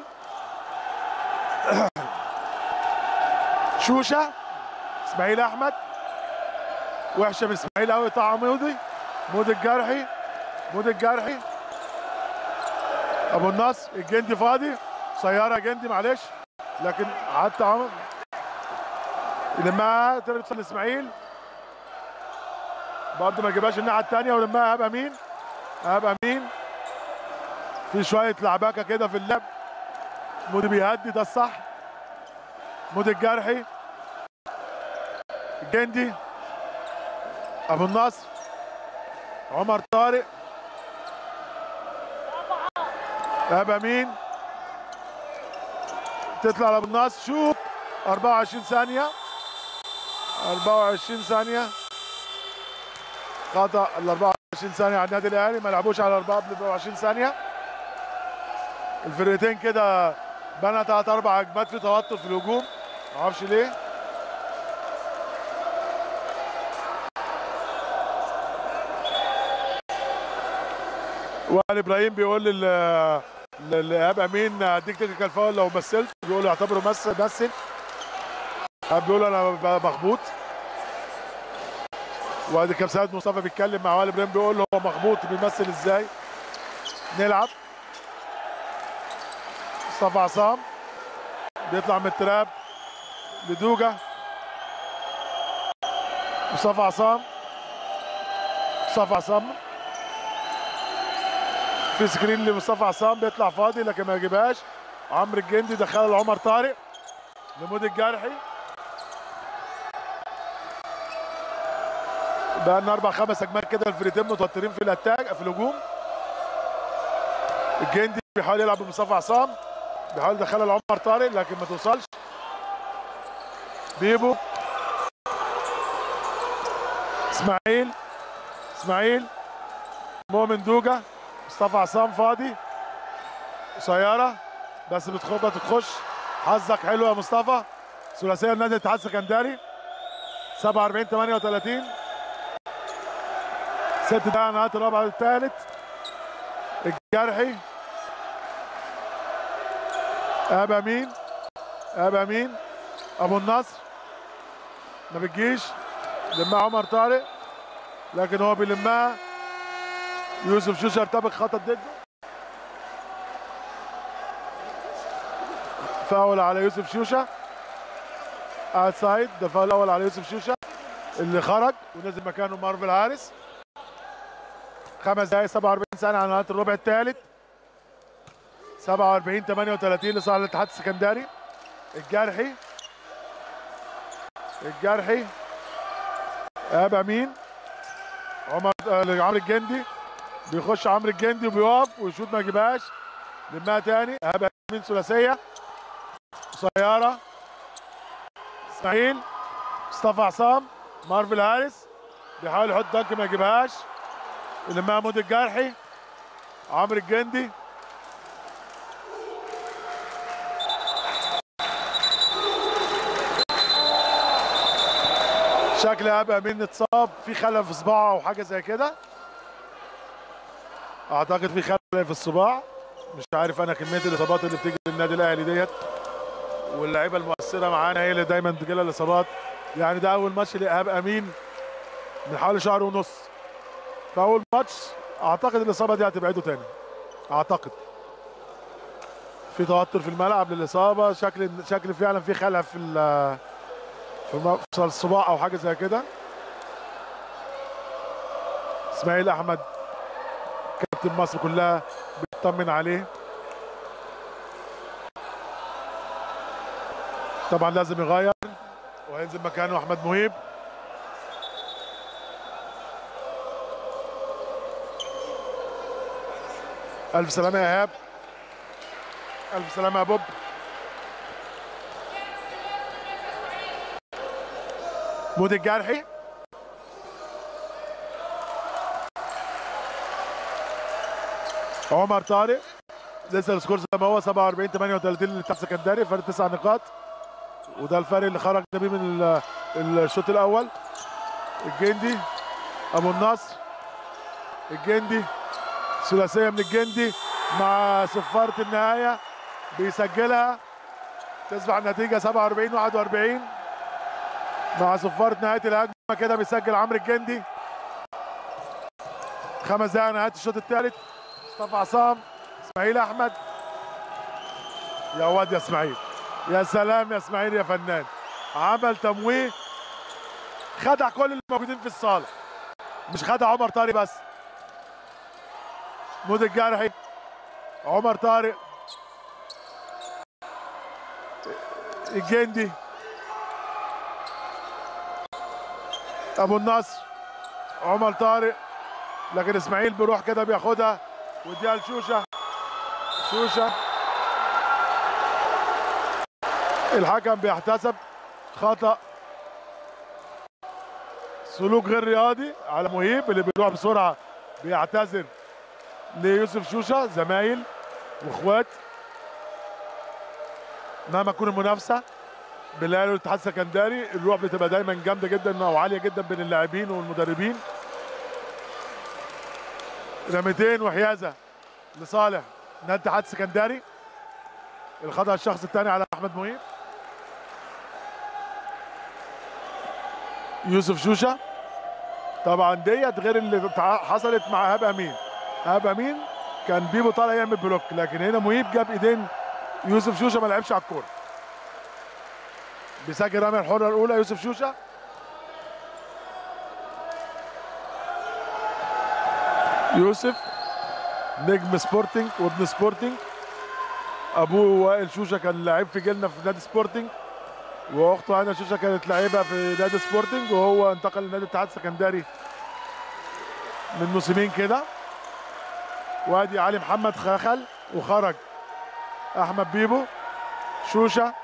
شوشة اسماعيل احمد وحشة من اسماعيل قوي طاعة مودي مود الجرحي مود الجرحي ابو النصر الجندي فاضي سيارة جندي معلش لكن حتى عمر لما ترجع لاسماعيل برضه ما يجيبهاش الناحيه الثانيه ولما هبقى مين هبقى مين في شويه لعبكه كده في اللعب مودي بيهدي ده الصح مودي الجرحي الجندي ابو النصر عمر طارق هبقى مين تطلع لابو النصر شوف 24 ثانيه 24 ثانيه خطا ال 24 ثانيه على النادي الاهلي ما لعبوش على اربعه ب 24 ثانيه الفرقتين كده بنى ثلاث اربع هجمات في توتر في الهجوم ما اعرفش ليه وائل ابراهيم بيقول لل لايهاب امين اديك تكنيكال فاول لو مثلت بيقول يعتبره مثل مثل بيقول انا مخبوط وادي كابتن سيد مصطفى بيتكلم مع وائل ابراهيم بيقول له هو مخبوط بيمثل ازاي نلعب مصطفى عصام بيطلع من التراب لدوجا مصطفى عصام مصطفى عصام في سكرين لمصطفى عصام بيطلع فاضي لكن ما يجيبهاش عمرو الجندي دخلها لعمر طارق لمود الجرحي بقى لنا اربع خمس هجمات كده الفريقين متوترين في الاتاك في الهجوم الجندي بيحاول يلعب بمصطفى عصام بيحاول يدخلها لعمر طارق لكن ما توصلش بيبو اسماعيل اسماعيل مؤمن دوجا مصطفى عصام فاضي قصيره بس بتخبط تخش حظك حلو يا مصطفى ثلاثيه النادي الاتحاد السكندري 47 38 ست دقائق نهايه الرابع الثالث الجرحي ابا مين ابا مين ابو النصر ما بتجيش لمها عمر طارق لكن هو بيلمها يوسف شوشه ارتبك خطط ضده فاول على يوسف شوشه اوت سايد ده فاول الاول على يوسف شوشه اللي خرج ونزل مكانه مارفل هاريس خمس دقائق 47 ثانيه على نهايه الربع الثالث 47 38 لصالح الاتحاد السكندري الجرحي الجرحي ابا مين عمر آه، عمرو الجندي بيخش عمرو الجندي وبيقف ويشوط ما يجيبهاش لمها تاني ابا مين ثلاثيه قصيره اسماعيل مصطفى عصام مارفل هاريس بيحاول يحط دنك ما يجيبهاش لمها مود الجرحي عمرو الجندي شكل ابقى مين اتصاب في خلل في صباعه او حاجه زي كده اعتقد في خلل في الصباع مش عارف انا كميه الاصابات اللي بتيجي للنادي الاهلي ديت واللعيبه المؤثره معانا هي اللي دايما تجيلها الاصابات يعني ده اول ماتش لايهاب امين من حوالي شهر ونص فاول ماتش اعتقد الاصابه دي هتبعده تاني اعتقد في توتر في الملعب للاصابه شكل شكل فعلا في خلع في ال- في مفصل الصباع او حاجه زي كده اسماعيل احمد كابتن مصر كلها بتطمن عليه طبعا لازم يغير وهينزل مكانه احمد مهيب الف سلامه يا ايهاب الف سلامه يا بوب مودي الجرحي عمر طارق لسه السكور زي ما هو 47 38 للاتحاد السكندري فرق تسع نقاط وده الفرق اللي خرج بيه من ال- الشوط الاول الجندي ابو النصر الجندي ثلاثيه من الجندي مع صفاره النهايه بيسجلها تصبح النتيجه 47 41 مع صفاره نهايه الهجمه كده بيسجل عمرو الجندي خمس دقائق نهايه الشوط الثالث مصطفى عصام اسماعيل احمد يا واد يا اسماعيل يا سلام يا اسماعيل يا فنان عمل تمويه خدع كل الموجودين في الصاله مش خدع عمر طارق بس مود الجرحي عمر طارق الجندي ابو النصر عمر طارق لكن اسماعيل بيروح كده بياخدها ويديها لشوشه شوشه الحكم بيحتسب خطا سلوك غير رياضي على مهيب اللي بيروح بسرعه بيعتذر ليوسف شوشه زمايل واخوات مهما تكون المنافسه بالاهلي والاتحاد السكندري الروح بتبقى دايما جامده جدا او عاليه جدا بين اللاعبين والمدربين رميتين وحيازه لصالح نادي الاتحاد السكندري الخطا الشخص الثاني على احمد مهيب يوسف شوشه طبعا ديت غير اللي تع- حصلت مع ايهاب امين ايهاب امين كان بيبو طالع يعمل بلوك لكن هنا مهيب جاب ايدين يوسف شوشه ما لعبش على الكوره بيسجل رمي الحره الاولى يوسف شوشه يوسف نجم سبورتنج وابن سبورتنج ابوه وائل شوشه كان لعيب في جيلنا في نادي سبورتنج واخته هنا شوشه كانت لعيبه في نادي سبورتنج وهو انتقل لنادي الاتحاد السكندري من موسمين كده وادي علي محمد خخل وخرج احمد بيبو شوشه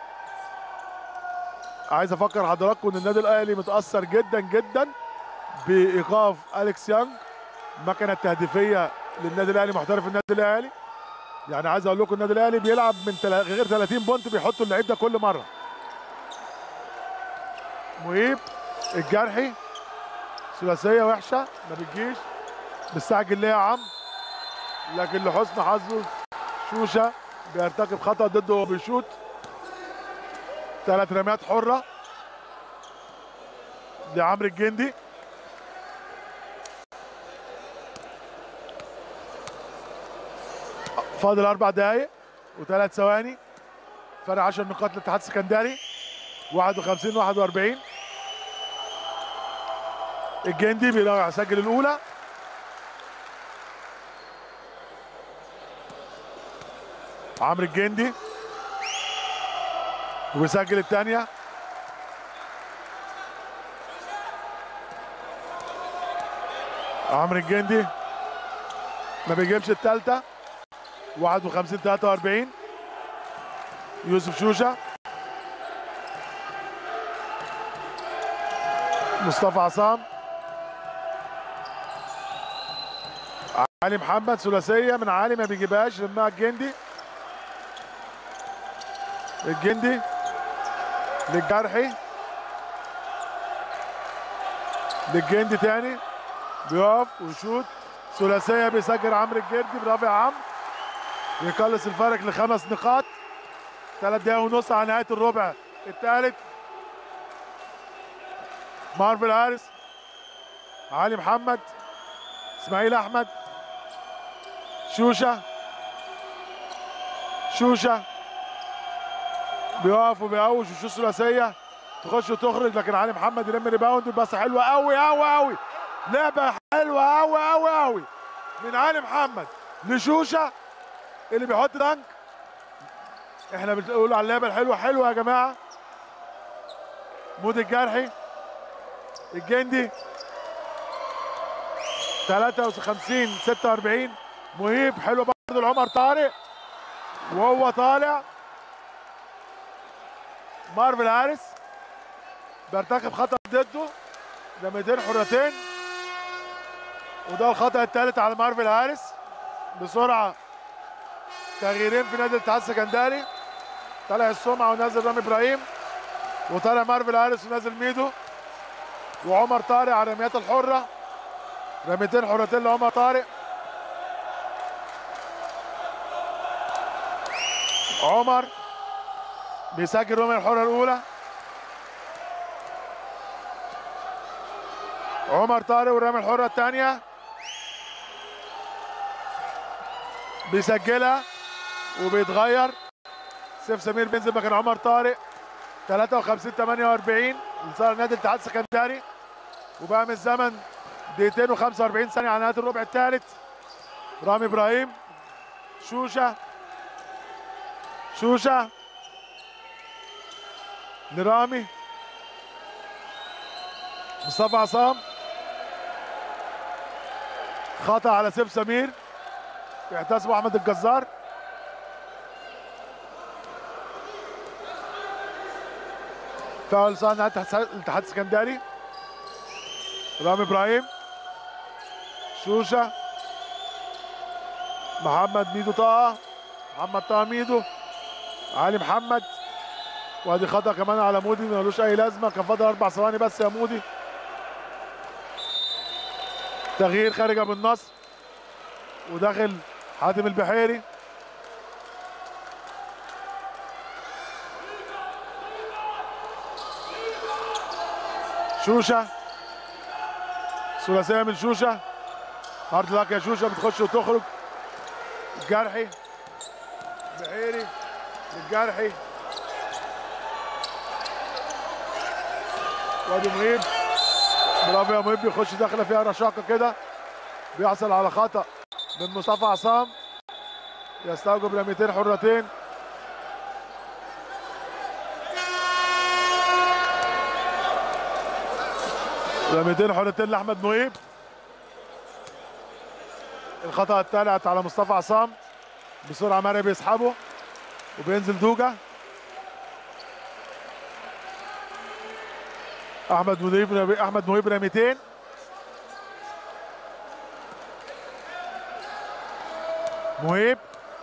عايز افكر حضراتكم ان النادي الاهلي متاثر جدا جدا بايقاف اليكس يانج المكنه التهديفيه للنادي الاهلي محترف النادي الاهلي يعني عايز اقول لكم النادي الاهلي بيلعب من تلا- غير 30 بونت بيحطوا اللعيب ده كل مره مهيب الجرحي ثلاثيه وحشه ما بتجيش مستعجل ليه يا عم لكن لحسن حظه شوشه بيرتكب خطا ضده وهو بيشوط ثلاث رميات حره لعمرو الجندي فاضل اربع دقايق وثلاث ثواني فرق 10 نقاط للاتحاد السكندري 51 41 الجندي بيراجع يسجل الاولى عمرو الجندي وبيسجل الثانيه عمرو الجندي ما بيجيبش الثالثه 51 43 يوسف شوشه مصطفى عصام علي محمد ثلاثيه من علي ما بيجيبهاش رماها الجندي الجندي للجرحي للجندي تاني بيقف ويشوط ثلاثيه بيسجل عمرو الجندي برافو يا عم يقلص الفرق لخمس نقاط ثلاث دقايق ونص على نهايه الربع الثالث مارفل هاريس علي محمد اسماعيل احمد شوشه شوشه بيقف وبيقوش وشوش ثلاثيه تخش وتخرج لكن علي محمد يلم ريباوند بس حلوه قوي قوي قوي لعبه حلوه قوي قوي قوي من علي محمد لشوشه اللي بيحط دنك احنا بنقول على اللعبه الحلوه حلوه يا جماعه مود الجرحي الجندي 53 46 مهيب حلو برضه لعمر طارق وهو طالع مارفل هاريس بيرتكب خطا ضده لميتين حرتين وده الخطا الثالث على مارفل هاريس بسرعه تغييرين في نادي الاتحاد السكندري طالع السمعه ونازل رامي ابراهيم وطالع مارفل هاريس ونازل ميدو وعمر طارق على الرميات الحره رميتين حرتين لعمر طارق عمر بيسجل الرمية الحرة الأولى عمر طارق والرمية الحرة الثانية بيسجلها وبيتغير سيف سمير بينزل مكان عمر طارق 53 48 لصالح نادي الاتحاد السكندري وبقى من الزمن دقيقتين و45 ثانية على نهاية الربع الثالث رامي ابراهيم شوشة شوشة لرامي مصطفى عصام خطأ على سيف سمير يحتسبه احمد الجزار فاول صانع الاتحاد السكندري رامي ابراهيم شوشه محمد ميدو طه محمد طه ميدو علي محمد وادي خطا كمان على مودي ملوش اي لازمه كان فاضل اربع ثواني بس يا مودي تغيير خارج ابو النصر وداخل حاتم البحيري شوشه ثلاثيه من شوشه هارد لاك يا شوشه بتخش وتخرج الجرحي بحيري للجرحي وادي مهيب برافو يا مهيب بيخش داخله فيها رشاقه كده بيحصل على خطا من مصطفى عصام يستوجب رميتين حرتين رميتين حرتين لاحمد مهيب الخطا الثالث على مصطفى عصام بسرعه مرعي بيسحبه وبينزل دوجا احمد مهيب احمد مهيب رميتين مهيب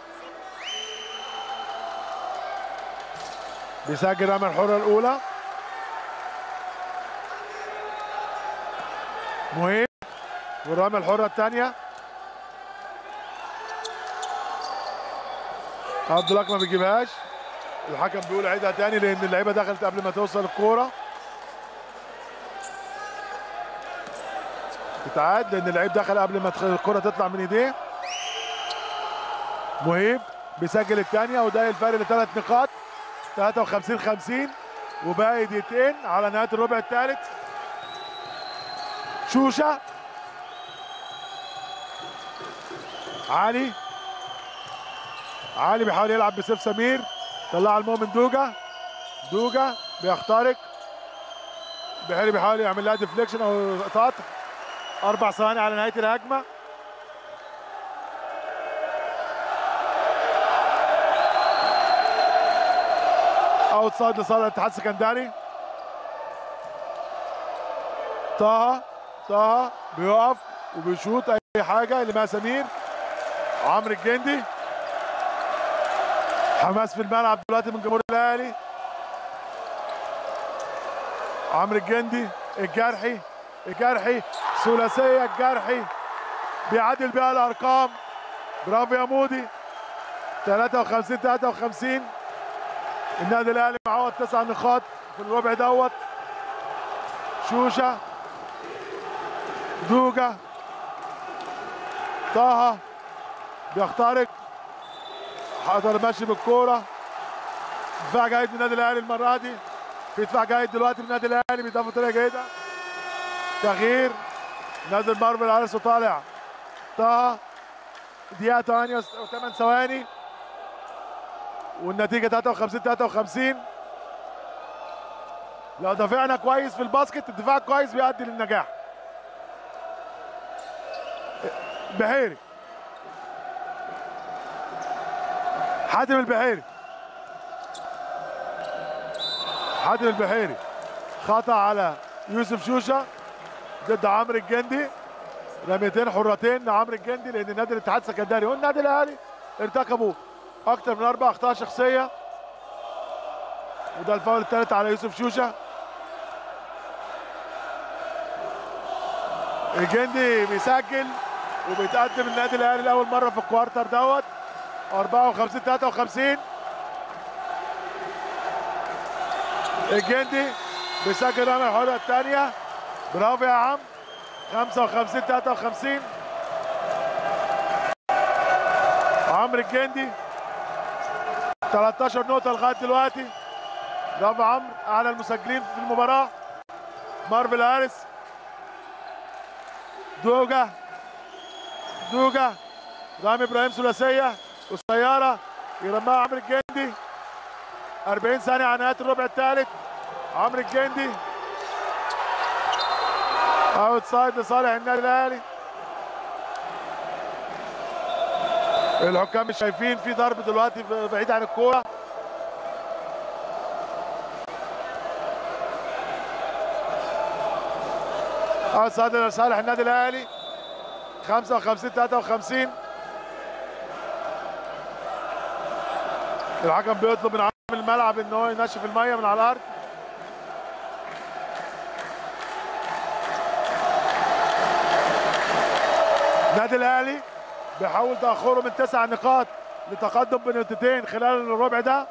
بيسجل رمي الحرة الأولى مهيب والرمي الحرة الثانية عبد الله ما بيجيبهاش الحكم بيقول عيدها تاني لأن اللعيبة دخلت قبل ما توصل الكورة تتعاد لأن اللعيب دخل قبل ما تخ- الكرة تطلع من إيديه مهيب بيسجل الثانية وده الفرق لثلاث نقاط 53 50 وباقي دقيقتين على نهاية الربع الثالث شوشة علي علي بيحاول يلعب بسيف سمير طلع المؤمن دوجا دوجا بيخترق بحيري بيحاول يعمل لها ديفليكشن او قطع اربع ثواني على نهايه الهجمه اوت سايد لصالح الاتحاد السكندري طه طه بيقف وبيشوط اي حاجه لما سمير عمرو الجندي حماس في الملعب دلوقتي من جمهور الاهلي عمرو الجندي الجرحي الجرحي ثلاثيه الجرحي بيعدل بيها الارقام برافو يا مودي 53 53 النادي الاهلي معوض تسع نقاط في الربع دوت شوشه دوجا طه بيخترق حضر ماشي بالكوره دفاع جيد من النادي الاهلي المره دي في دفاع جيد دلوقتي من النادي الاهلي بيدافع بطريقه جيده تغيير نازل مارفل عرس وطالع طه دقيقه 8 و8 ثواني والنتيجه 53 53 لو دافعنا كويس في الباسكت الدفاع كويس بيؤدي للنجاح بحيري حاتم البحيري حاتم البحيري خطا على يوسف شوشه ضد عمرو الجندي رميتين حرتين لعمرو الجندي لان نادي الاتحاد السكندري والنادي الاهلي ارتكبوا اكثر من اربع اخطاء شخصيه وده الفاول الثالث على يوسف شوشه الجندي بيسجل وبيتقدم النادي الاهلي لاول مره في الكوارتر دوت 54 53 الجندي بيسجل رمي الحرة الثانية برافو يا عم 55 53 عمرو الجندي 13 نقطة لغاية دلوقتي برافو عمرو أعلى المسجلين في المباراة مارفل هاريس دوجا دوجا رامي ابراهيم ثلاثيه قصيره يرماها عمرو الجندي 40 ثانيه على نهايه الربع الثالث عمرو الجندي اوت سايد لصالح النادي الاهلي الحكام مش شايفين في ضرب دلوقتي بعيد عن الكوره اوت سايد لصالح النادي الاهلي 55 53 الحكم بيطلب من عامل الملعب ان هو ينشف الميه من على الارض النادي الاهلي بيحاول تاخره من تسع نقاط لتقدم بنقطتين خلال الربع ده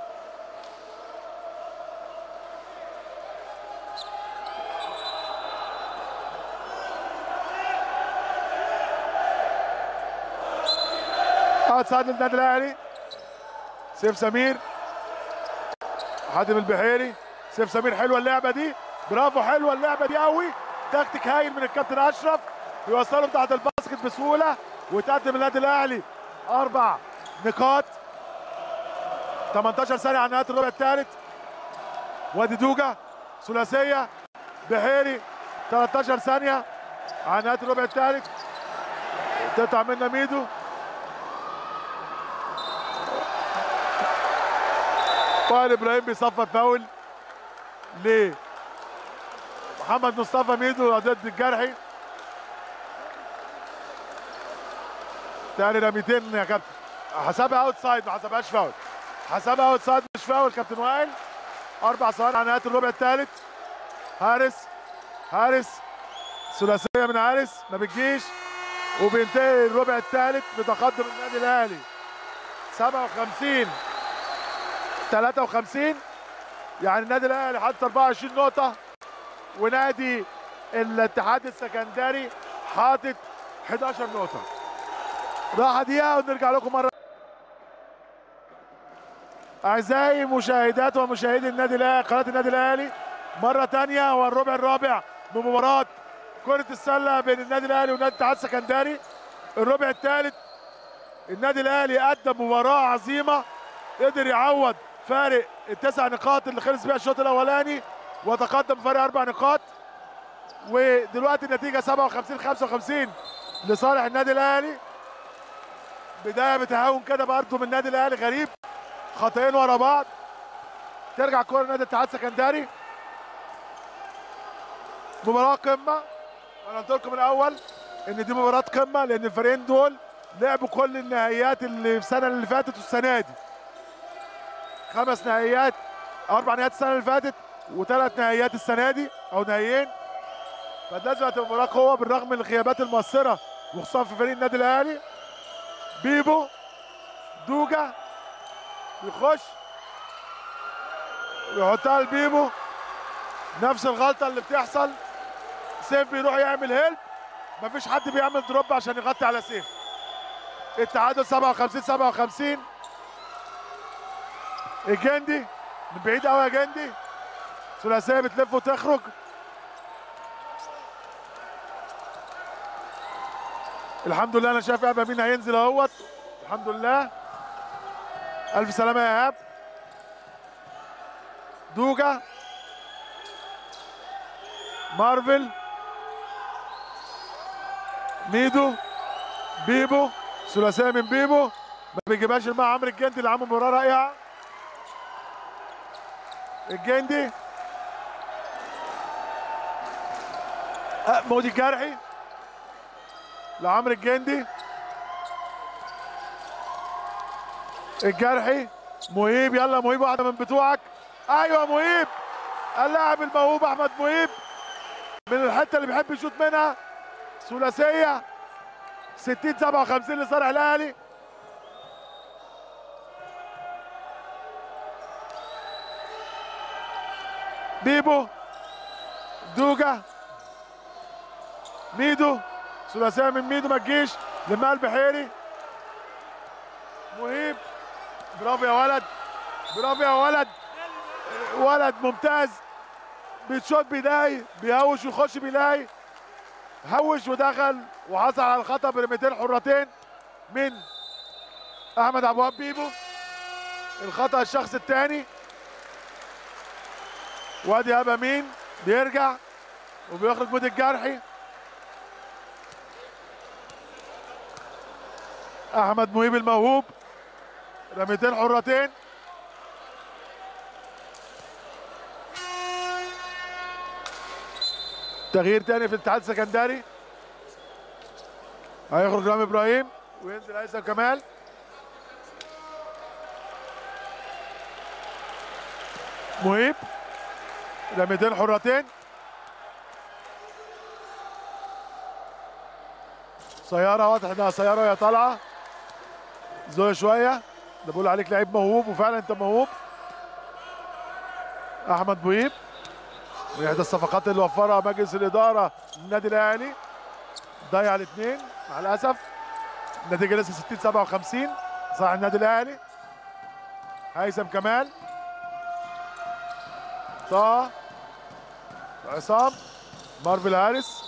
اوتسايد للنادي الاهلي سيف سمير حاتم البحيري سيف سمير حلوه اللعبه دي برافو حلوه اللعبه دي قوي تكتيك هايل من الكابتن اشرف بيوصلهم تحت الباسكت بسهوله وتقدم النادي الاهلي اربع نقاط 18 ثانيه على نهايه الربع الثالث وادي دوجا ثلاثيه بحيري 13 ثانيه على نهايه الربع الثالث تقطع منا ميدو وائل ابراهيم بيصفر فاول ليه محمد مصطفى ميدو ضد الجرحي تاني رميتين يا كابتن حسبها اوت سايد ما حسبهاش فاول حسبها اوت سايد مش فاول كابتن وائل اربع ثواني على نهايه الربع الثالث حارس حارس ثلاثيه من حارس ما بتجيش وبينتهي الربع الثالث بتقدم النادي الاهلي 57 53 يعني النادي الاهلي حاطط 24 نقطه ونادي الاتحاد السكندري حاطط 11 نقطه راحه دقيقه ونرجع لكم مره اعزائي مشاهدات ومشاهدي النادي الاهلي قناه النادي الاهلي مره ثانيه والربع الرابع بمباراه كره السله بين النادي الاهلي ونادي الاتحاد السكندري الربع الثالث النادي الاهلي قدم مباراه عظيمه قدر يعوض فارق التسع نقاط اللي خلص بيها الشوط الاولاني وتقدم فرق اربع نقاط ودلوقتي النتيجه 57 55 لصالح النادي الاهلي بدايه بتهاون كده برضه من النادي الاهلي غريب خطأين ورا بعض ترجع كوره نادي الاتحاد السكندري مباراه قمه انا قلت لكم من الاول ان دي مباراه قمه لان الفريقين دول لعبوا كل النهائيات اللي في السنه اللي فاتت والسنه دي خمس نهائيات اربع نهائيات السنه اللي فاتت وثلاث نهائيات السنه دي او نهائيين فلازم تبقى مباراه قوه بالرغم من الغيابات المؤثره وخصوصا في فريق النادي الاهلي بيبو دوجا يخش ويحطها لبيبو نفس الغلطه اللي بتحصل سيف بيروح يعمل هيلب مفيش حد بيعمل دروب عشان يغطي على سيف التعادل 57 57 الجندي من بعيد قوي يا جندي ثلاثيه بتلف وتخرج الحمد لله انا شايف ايهاب مين هينزل اهوت الحمد لله الف سلامه يا ايهاب دوجا مارفل ميدو بيبو ثلاثيه من بيبو ما بيجيبهاش الماء عمرو الجندي اللي عامل مباراه رائعه الجندي أه، مودي الجرحي لعمرو الجندي الجرحي مهيب يلا مهيب واحده من بتوعك ايوه مهيب اللاعب الموهوب احمد مهيب من الحته اللي بيحب يشوط منها ثلاثيه 60 57 لصالح الاهلي بيبو دوجا ميدو ثلاثيه من ميدو ما تجيش لمال البحيري مهيب برافو يا ولد برافو يا ولد ولد ممتاز بيتشوت بيلاقي بيهوش ويخش بيلاقي هوش ودخل وحصل على الخطا برميتين حرتين من احمد عبد الوهاب بيبو الخطا الشخص الثاني وادي ابا مين بيرجع وبيخرج مود الجرحي احمد مهيب الموهوب رميتين حرتين تغيير تاني في الاتحاد السكندري هيخرج رامي ابراهيم وينزل هيثم كمال مهيب رميتين حرتين سيارة واضح انها سيارة وهي طالعة زوية شوية ده بقول عليك لعيب موهوب وفعلا انت موهوب احمد بويب من احدى الصفقات اللي وفرها مجلس الاداره للنادي الاهلي ضيع الاثنين مع الاسف النتيجه لسه 60 57 صح النادي الاهلي هيثم كمال طه عصام مارفل هارس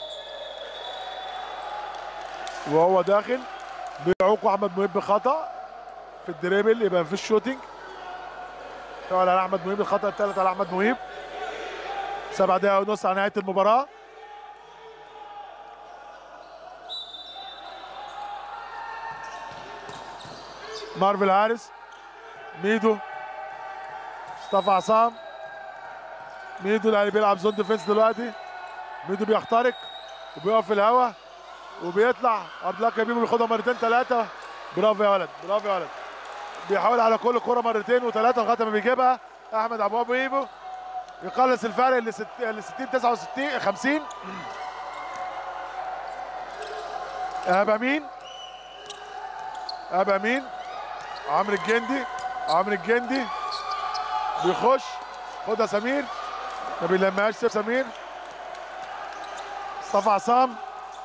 وهو داخل بيعوق احمد مهيب بخطا في الدريبل يبقى مفيش شوتنج طبعا على احمد مهيب الخطا الثالث على احمد مهيب سبع دقايق ونص على نهايه المباراه مارفل هارس ميدو مصطفى عصام ميدو اللي بيلعب زون ديفنس دلوقتي ميدو بيخترق وبيقف في الهواء وبيطلع عبد الله كبير بياخدها مرتين ثلاثه برافو يا ولد برافو يا ولد بيحاول على كل كرة مرتين وثلاثة لغاية ما بيجيبها أحمد أبو أبو إيبو يقلص الفرق ل 60 69 50 إيهاب أمين إيهاب أمين عمرو الجندي عمرو الجندي بيخش خدها سمير ما بيلمهاش سيف سمير مصطفى عصام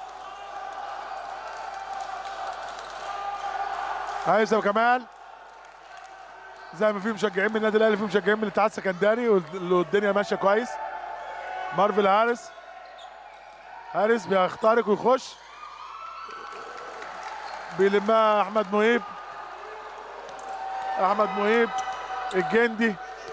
هيثم كمال زي ما في مشجعين من النادي الاهلي في مشجعين من الاتحاد السكندري والدنيا ماشيه كويس مارفل هارس هارس بيخترق ويخش بيلمها احمد مهيب احمد مهيب الجندي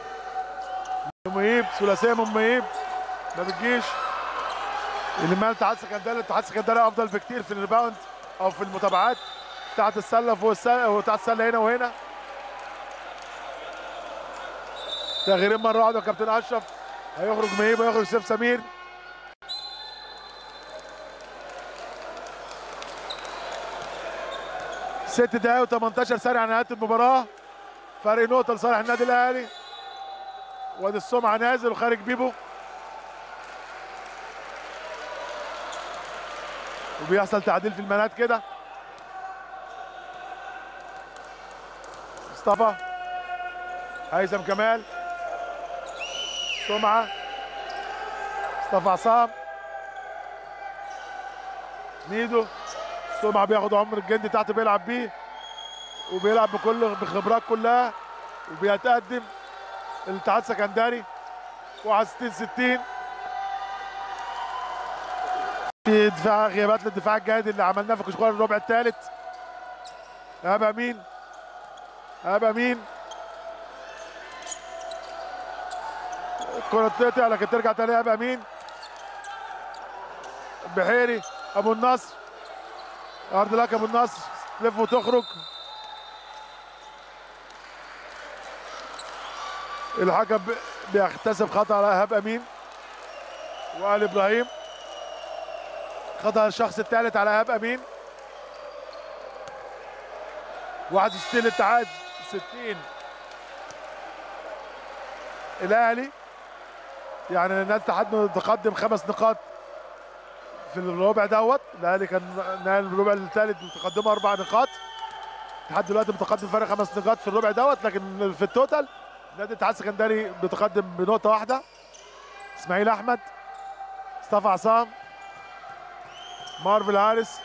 مهيب ثلاثيه من مهيب ما بتجيش يلمها الاتحاد السكندري الاتحاد السكندري افضل بكتير في الريباوند او في المتابعات بتاعت السله فوق السله وبتاعت السله هنا وهنا تغييرين مره واحده كابتن اشرف هيخرج مهيب ويخرج سيف سمير ست دقايق و18 ثانيه على نهايه المباراه فرق نقطه لصالح النادي الاهلي وادي السمعه نازل وخارج بيبو وبيحصل تعديل في المنات كده مصطفى هيثم كمال سمعة مصطفى عصام ميدو سمعة بياخد عمر الجندي تحت بيلعب بيه وبيلعب بكل بخبرات كلها وبيتقدم الاتحاد السكندري 61 60 في دفاع غيابات للدفاع الجيد اللي عملناه في كشكول الربع الثالث ايهاب امين ايهاب امين الكرة تقطع لكن ترجع تاني ايهاب امين بحيري ابو النصر ارض لك ابو النصر تلف وتخرج الحكم بيحتسب خطا على ايهاب امين وائل ابراهيم خطا الشخص الثالث على ايهاب امين 61 الاتحاد 60 الاهلي يعني نادي الاتحاد متقدم خمس نقاط في الربع دوت الاهلي كان نهائي الربع الثالث متقدمه اربع نقاط لحد دلوقتي متقدم فرق خمس نقاط في الربع دوت لكن في التوتال نادي الاتحاد السكندري متقدم بنقطه واحده اسماعيل احمد مصطفى عصام مارفل هارس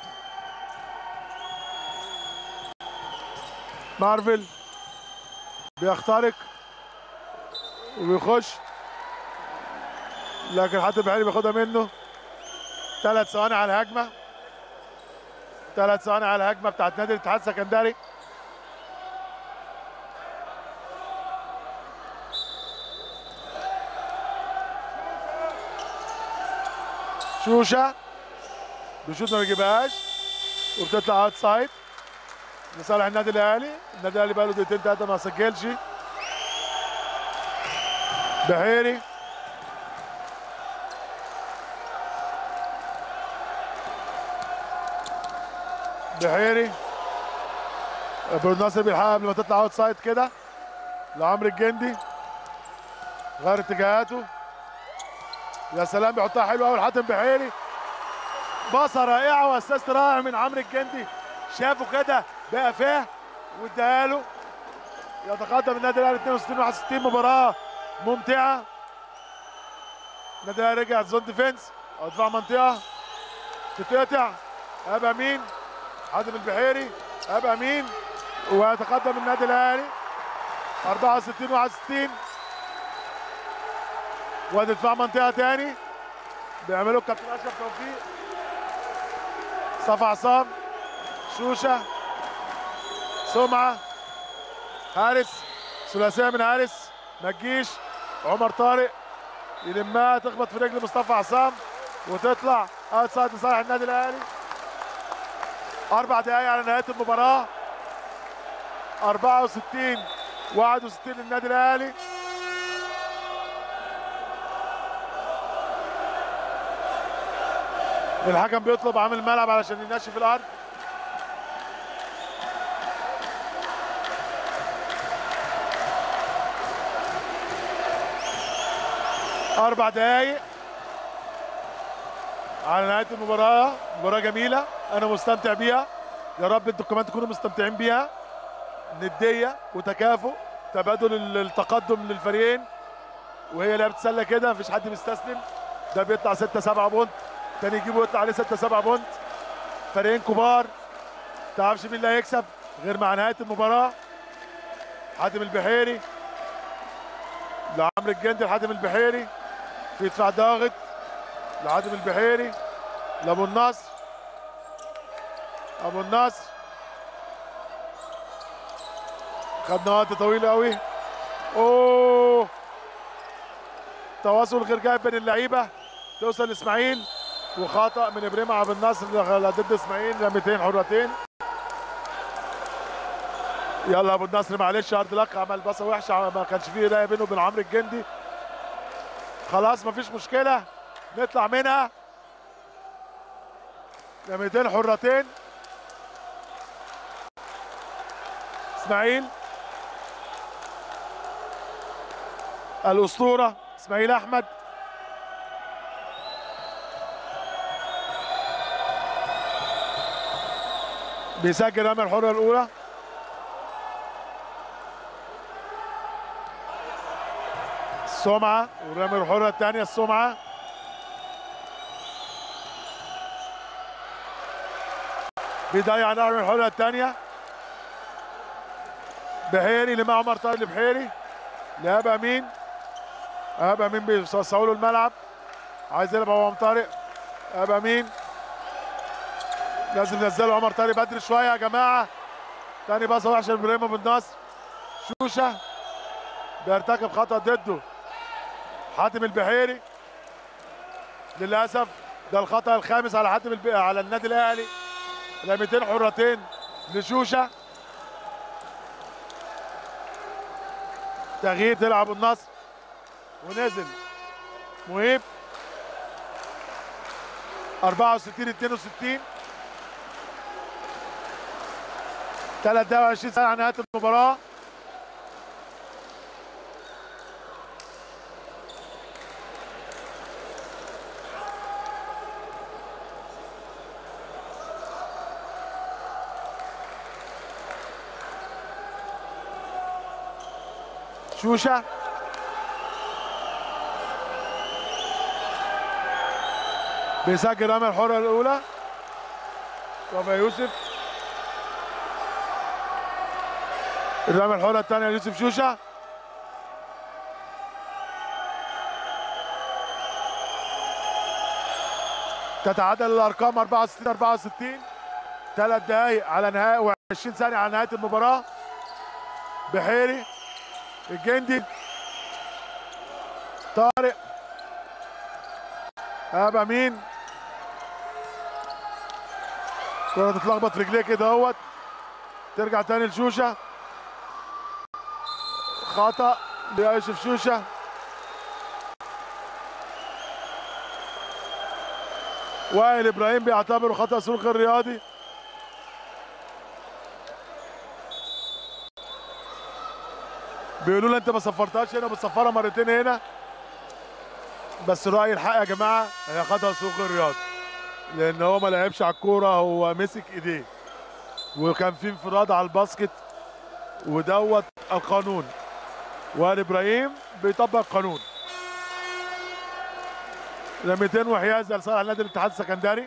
مارفل بيخترق وبيخش لكن حتى بحيري بياخدها منه ثلاث ثواني على الهجمه ثلاث ثواني على الهجمه بتاعت نادي الاتحاد السكندري شوشه بيشوط ما بيجيبهاش وبتطلع اوت سايد لصالح النادي الاهلي النادي الاهلي بقى له دقيقتين ثلاثه ما سجلش بحيري بحيري ابو الناصر بيلحقها قبل ما تطلع اوت سايد كده لعمرو الجندي غير اتجاهاته يا سلام بيحطها حلوه قوي لحاتم بحيري باصه رائعه واساس رائع من عمرو الجندي شافه كده بقى فيه واداها له يتقدم النادي الاهلي 62 61 مباراه ممتعه النادي الاهلي رجع زون ديفنس او دفاع منطقه تتقطع اب امين حاتم البحيري اب امين ويتقدم النادي الاهلي 64 61 وادي دفاع منطقه تاني بيعملوا الكابتن اشرف توفيق صفا عصام شوشه سمعه حارس ثلاثيه من حارس ما تجيش عمر طارق يلمها تخبط في رجل مصطفى عصام وتطلع اوت سايد لصالح النادي الاهلي اربع دقائق على نهايه المباراه 64 61 للنادي الاهلي الحكم بيطلب عامل الملعب علشان ينشف الارض اربع دقايق على نهايه المباراه مباراه جميله انا مستمتع بيها يا رب انتوا كمان تكونوا مستمتعين بيها نديه وتكافؤ تبادل التقدم للفريقين وهي لعبه سله كده مفيش حد مستسلم ده بيطلع 6 7 بونت تاني يجيبه يطلع عليه 6 7 بونت فريقين كبار تعرفش مين اللي هيكسب غير مع نهايه المباراه حاتم البحيري لعمرو الجندي لحاتم البحيري في دفاع ضاغط لحاتم البحيري لابو النصر ابو النصر خدنا وقت طويل قوي اوه تواصل غير جاي بين اللعيبه توصل لاسماعيل وخطا من ابراهيم عبد الناصر ضد اسماعيل رميتين حرتين يلا ابو النصر معلش هارد لك عمل باصه وحشه ما كانش فيه قرايه بينه وبين عمرو الجندي خلاص مفيش مشكله نطلع منها رميتين حرتين اسماعيل الاسطوره اسماعيل احمد بيسجل رمي الحره الاولى السمعه ورمي الحره الثانيه السمعه بيضيع رمي الحره الثانيه بحيري اللي مع عمر طارق البحيري لاب امين اب امين بيوسعوا له الملعب عايز يلعب عمر طارق اب امين لازم ننزله عمر طارق بدري شويه يا جماعه تاني باصه وحشه ابراهيم بن ناصر شوشه بيرتكب خطا ضده حاتم البحيري للاسف ده الخطا الخامس على حاتم الب... على النادي الاهلي رميتين حرتين لشوشه تغيير تلعب النصر ونزل مهيب 64 62 3 دقايق 20 ثانية على نهاية المباراة شوشة بيسجل رمي الحرة الأولى ربع يوسف الرمي الحرة الثانية يوسف شوشة تتعادل الأرقام 64 64 ثلاث دقايق على نهاية و20 ثانية على نهاية المباراة بحيري الجندي طارق ابا مين كرة تتلخبط في رجليه كده اهوت ترجع تاني لشوشة خطأ ليوسف شوشة وائل ابراهيم بيعتبره خطأ سلوك غير رياضي بيقولوا لي انت ما صفرتهاش هنا بتصفرها مرتين هنا بس رايي الحق يا جماعه هي خدها سوق الرياض لان هو ما لعبش على الكوره هو مسك ايديه وكان في انفراد على الباسكت ودوت القانون وائل ابراهيم بيطبق القانون رميتين وحياز لصالح نادي الاتحاد السكندري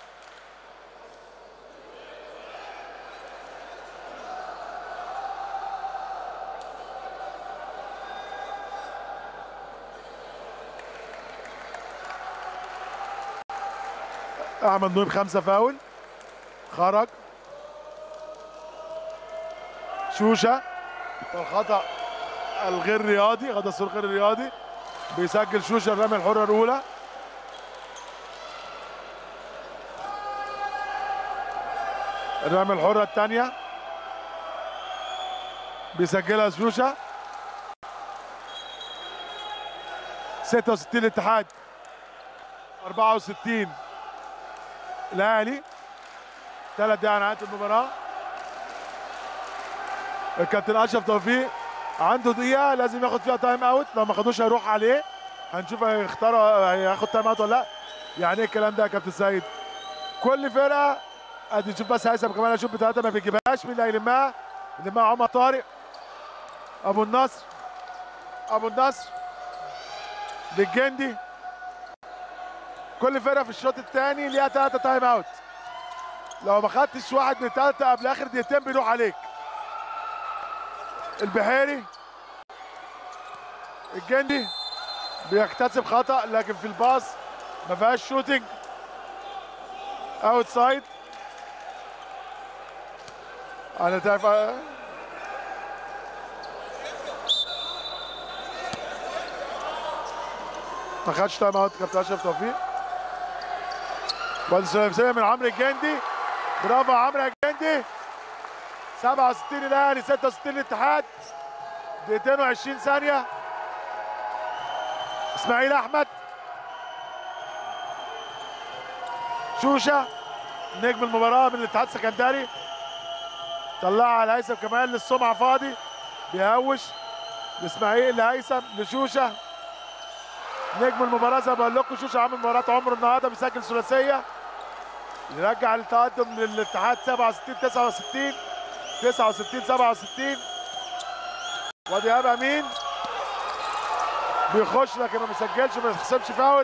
احمد نور خمسه فاول خرج شوشه الخطا الغير رياضي غدا السور غير رياضي بيسجل شوشه الرميه الحره الاولى الرميه الحره الثانيه بيسجلها شوشة 66 الاتحاد 64 الاهلي ثلاث دقايق على نهايه المباراه الكابتن اشرف توفيق عنده دقيقه لازم ياخد فيها تايم اوت لو ما خدوش هيروح عليه هنشوف هيختار هياخد تايم اوت ولا لا يعني ايه الكلام ده يا كابتن سيد كل فرقه ادي نشوف بس هيثم كمان اشوف بتاعتها ما بيجيبهاش مين اللي هيلمها يلمها عمر طارق ابو النصر ابو النصر للجندي كل فرقه في الشوط الثاني ليها ثلاثه تايم اوت لو ما خدتش واحد من الثلاثه قبل اخر دقيقتين بيروح عليك البحيري الجندي بيكتسب خطا لكن في الباص ما فيهاش شوتنج اوت سايد انا تعرف ما خدش تايم اوت كابتن اشرف توفيق وادي سلام من عمرو الجندي برافو يا عمرو يا الجندي 67 الاهلي 66 الاتحاد دقيقتين و20 ثانيه اسماعيل احمد شوشه نجم المباراه من الاتحاد السكندري طلعها على هيثم كمان للسمعه فاضي بيهوش لاسماعيل لهيثم لشوشه نجم المباراه زي ما بقول لكم شوشه عامل مباراه عمره النهارده بيسجل ثلاثيه يرجع التقدم للاتحاد 67 69 69 67 وادي ايهاب امين بيخش لكن ما بيسجلش ما يحسبش فاول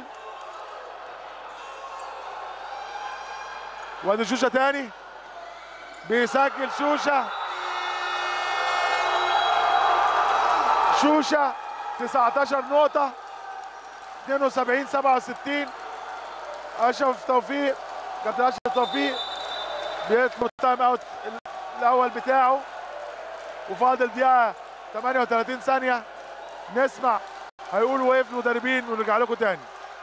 وادي شوشه تاني بيسجل شوشه شوشه 19 نقطه 72 67 اشرف توفيق كابتن اشرف توفيق بيطلب التايم اوت الاول بتاعه وفاضل دقيقه 38 ثانيه نسمع هيقول وقف المدربين ونرجع لكم تاني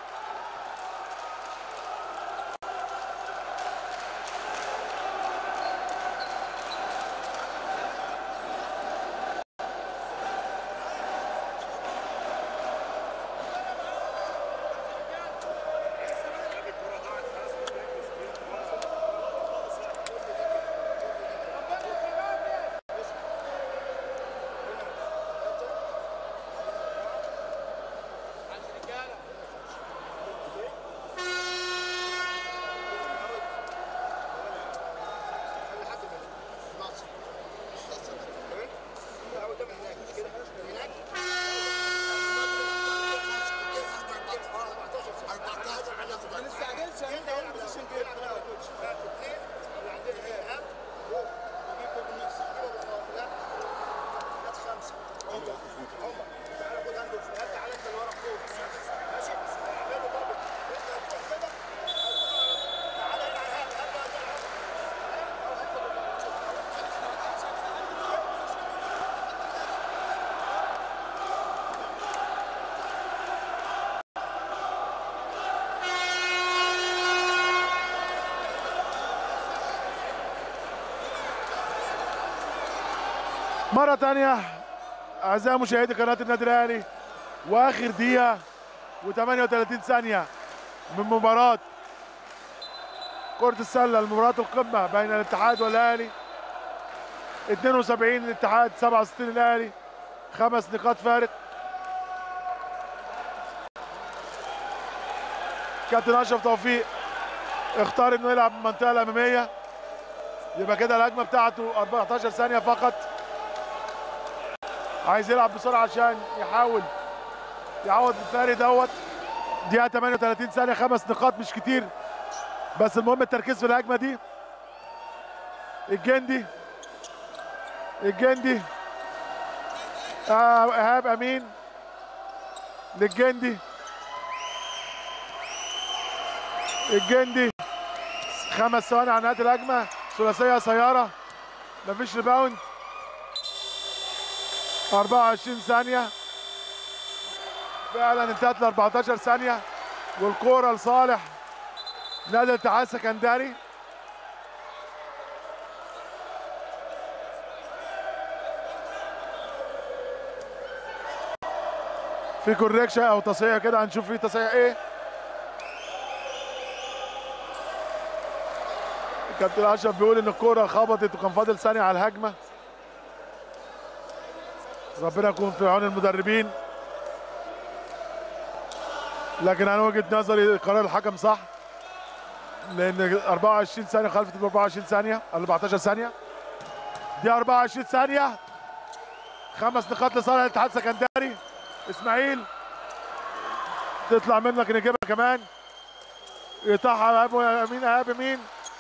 ما نستعجلش هنبدا اول بوزيشن جيم مرة تانية أعزائي مشاهدي قناة النادي الأهلي وآخر دقيقة و38 ثانية من مباراة كرة السلة المباراة القمة بين الاتحاد والأهلي 72 الاتحاد 67 الأهلي خمس نقاط فارق كابتن أشرف توفيق اختار إنه يلعب المنطقة الأمامية يبقى كده الهجمة بتاعته 14 ثانية فقط عايز يلعب بسرعه عشان يحاول يعوض الفارق دوت دقيقه 38 ثانيه خمس نقاط مش كتير بس المهم التركيز في الهجمه دي الجندي الجندي آه، ايهاب امين للجندي الجندي خمس ثواني على نهايه الهجمه ثلاثيه قصيره مفيش ريباوند 24 ثانية فعلا انتهت ل 14 ثانية والكورة لصالح نادي الاتحاد السكندري في كوريكشن او تصحيح كده هنشوف فيه تصحيح ايه كابتن اشرف بيقول ان الكوره خبطت وكان فاضل ثانيه على الهجمه ربنا يكون في عون المدربين لكن انا وجهه نظري قرار الحكم صح لان 24 ثانيه خلفت ب 24 ثانيه 14 ثانيه دي 24 ثانيه خمس نقاط لصالح الاتحاد السكندري اسماعيل تطلع منك نجيبها كمان يقطعها ابو مين ايهاب مين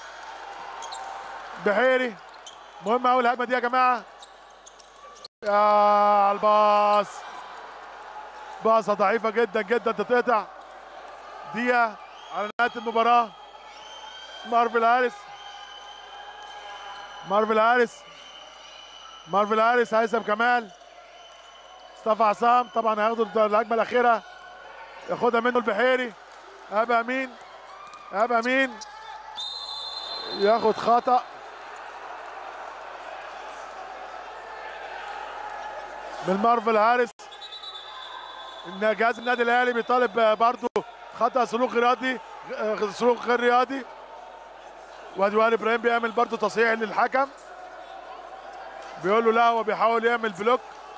بحيري مهم قوي الهجمه دي يا جماعه يا على الباص باصه ضعيفه جدا جدا تتقطع دقيقه على نهايه المباراه مارفل هاريس مارفل هاريس مارفل هاريس هيثم كمال مصطفى عصام طبعا هياخدوا الهجمه الاخيره ياخدها منه البحيري ايهاب امين ايهاب امين ياخد خطأ من مارفل هاريس ان جهاز النادي الاهلي بيطالب برضه خطأ سلوك رياضي سلوك غير رياضي وادي وائل ابراهيم بيعمل برضه تصحيح للحكم بيقول له لا هو بيحاول يعمل بلوك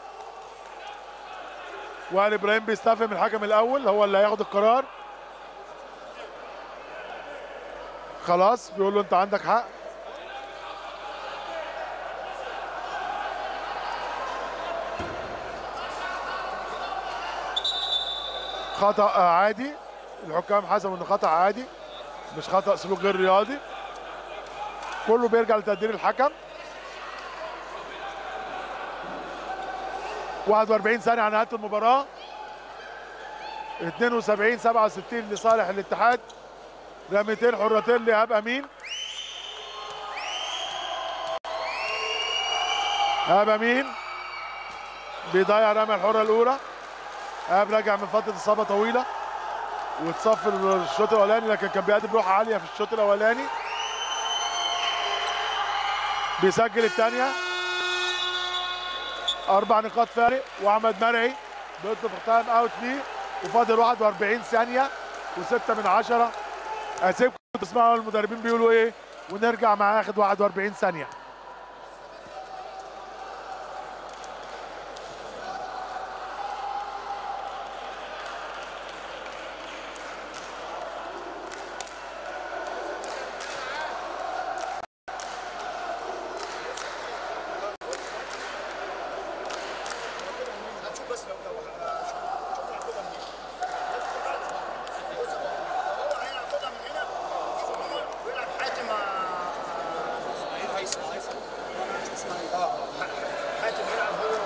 وائل ابراهيم بيستفهم الحكم الاول هو اللي هياخد القرار خلاص بيقول له انت عندك حق خطأ عادي الحكام حسبوا انه خطأ عادي مش خطأ سلوك غير رياضي كله بيرجع لتقدير الحكم 41 ثانية على نهاية المباراة 72 67 لصالح الاتحاد رميتين حرتين لإيهاب أمين إيهاب أمين بيضيع رمي الحرة الأولى إيهاب راجع من فترة إصابة طويلة واتصف الشوط الأولاني لكن كان بيقدم روح عالية في الشوط الأولاني بيسجل الثانية أربع نقاط فارق وأحمد مرعي بيطلب تايم أوت ليه وفاضل 41 ثانية وستة من عشرة اسيبكم تسمعوا المدربين بيقولوا ايه ونرجع مع اخد 41 ثانيه بس لو لو شوف هياخدها منين بص هو هياخدها من هنا ويلعب حاتم اسماعيل هيثم هيثم اسماعيل اه حاتم يلعب هو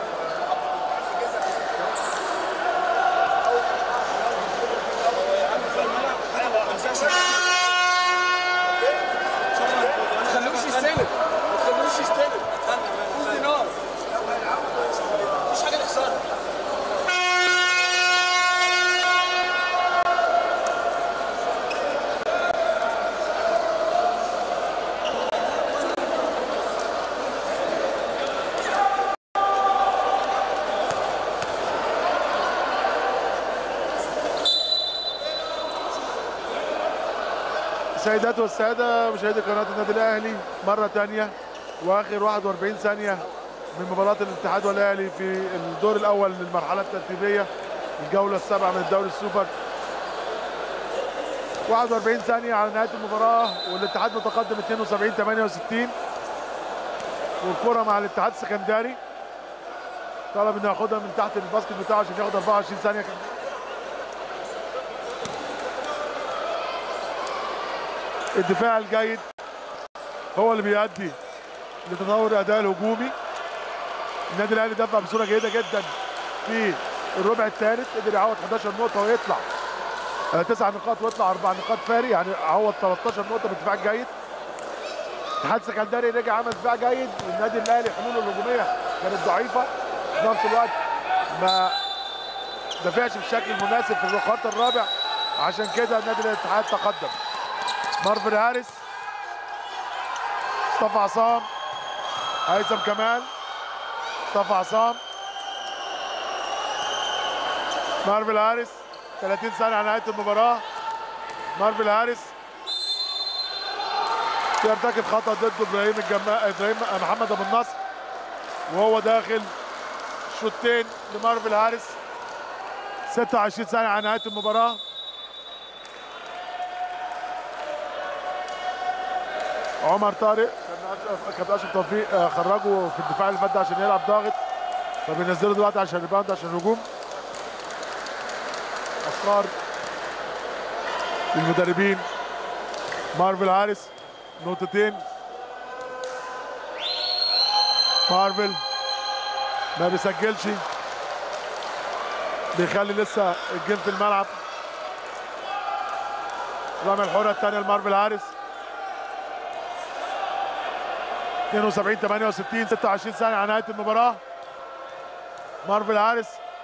ما تخلوش يستلم ما تخلوش يستلم فوق نار مفيش حاجه تخسرها السيدات والسادة مشاهدي قناة النادي الأهلي مرة تانية وآخر 41 ثانية من مباراة الاتحاد والأهلي في الدور الأول للمرحلة الترتيبية الجولة السابعة من الدوري السوبر 41 ثانية على نهاية المباراة والاتحاد متقدم 72 68 والكرة مع الاتحاد السكندري طلب انه ياخدها من تحت الباسكت بتاعه عشان ياخد 24 ثانية كمان الدفاع الجيد هو اللي بيؤدي لتطور الاداء الهجومي النادي الاهلي دفع بصوره جيده جدا في الربع الثالث قدر يعوض 11 نقطه ويطلع آه، تسع نقاط ويطلع اربع نقاط فارق يعني عوض 13 نقطه بالدفاع الجيد الاتحاد السكندري رجع عمل دفاع جيد والنادي الاهلي حلوله الهجوميه كانت ضعيفه في نفس الوقت ما دفعش بشكل مناسب في الخط الرابع عشان كده نادي الاتحاد تقدم مارفن هاريس مصطفى عصام هيثم كمال مصطفى عصام مارفل هاريس 30 ثانية على نهاية المباراة مارفل هاريس يرتكب خطأ ضد ابراهيم الجماعة ابراهيم محمد ابو النصر وهو داخل شوطين لمارفل هاريس 26 ثانية على نهاية المباراة عمر طارق كان أشرف- كابتن اشرف توفيق آه، خرجه في الدفاع اللي فات ده عشان يلعب ضاغط فبينزله دلوقتي عشان الريباوند عشان الهجوم افكار المدربين مارفل هاريس نقطتين مارفل ما بيسجلش بيخلي لسه الجيم في الملعب رمي الحرة الثانية لمارفل هاريس 72 68 26 ثانية على نهاية المباراة مارفل هاريس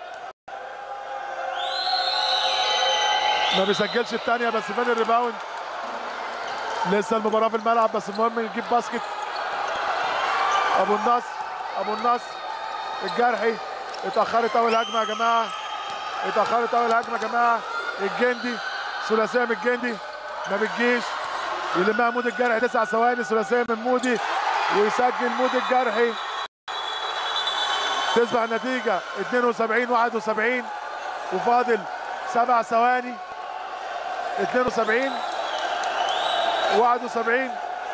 ما بيسجلش الثانية بس فين الريباوند لسه المباراة في الملعب بس المهم نجيب باسكت أبو النصر أبو النصر الجرحي اتأخرت أول هجمة يا جماعة اتأخرت أول هجمة يا جماعة الجندي ثلاثية من الجندي ما بتجيش يلمها مود الجرحي تسع ثواني ثلاثية من مودي ويسجل مود الجرحي تصبح النتيجة 72 71 وفاضل سبع ثواني 72 71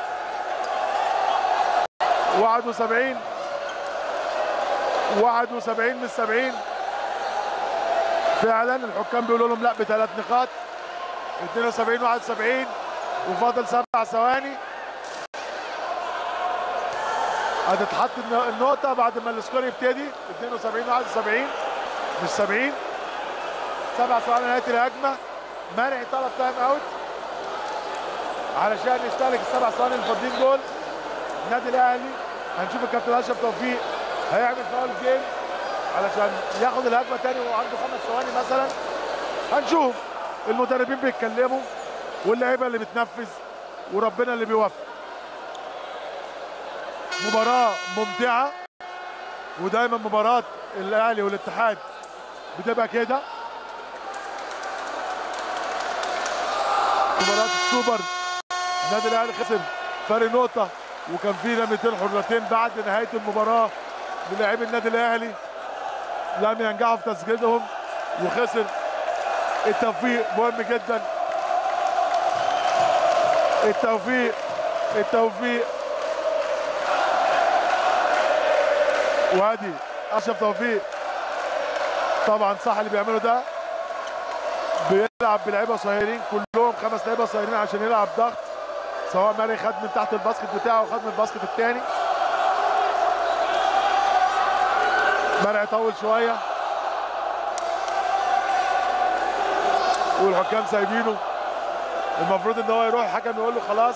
71 71 من 70 فعلا الحكام بيقولوا لهم لا بثلاث نقاط 72 71 وفاضل سبع ثواني هتتحط الن- النقطة بعد ما السكور يبتدي 72 71 مش 70 سبع ثواني نهاية الهجمة منعي طلب تايم اوت علشان يستهلك السبع ثواني الفاضيين دول النادي الاهلي هنشوف الكابتن اشرف توفيق هيعمل فاول جيم علشان ياخد الهجمه تاني وهو عنده خمس ثواني مثلا هنشوف المدربين بيتكلموا واللعيبه اللي بتنفذ وربنا اللي بيوفق مباراه ممتعه ودايما مباراه الاهلي والاتحاد بتبقى كده مباراه السوبر النادي الاهلي خسر فرق نقطه وكان في رميتين حرتين بعد نهايه المباراه للاعبي النادي الاهلي لم ينجحوا في تسجيلهم وخسر التوفيق مهم جدا التوفيق التوفيق وادي اشرف توفيق طبعا صح اللي بيعمله ده بيلعب بلعيبه صغيرين كلهم خمس لعيبه صغيرين عشان يلعب ضغط سواء ماري خد من تحت الباسكت بتاعه وخد من الباسكت الثاني مرعي طول شويه والحكام سايبينه المفروض ان هو يروح الحكم يقول له خلاص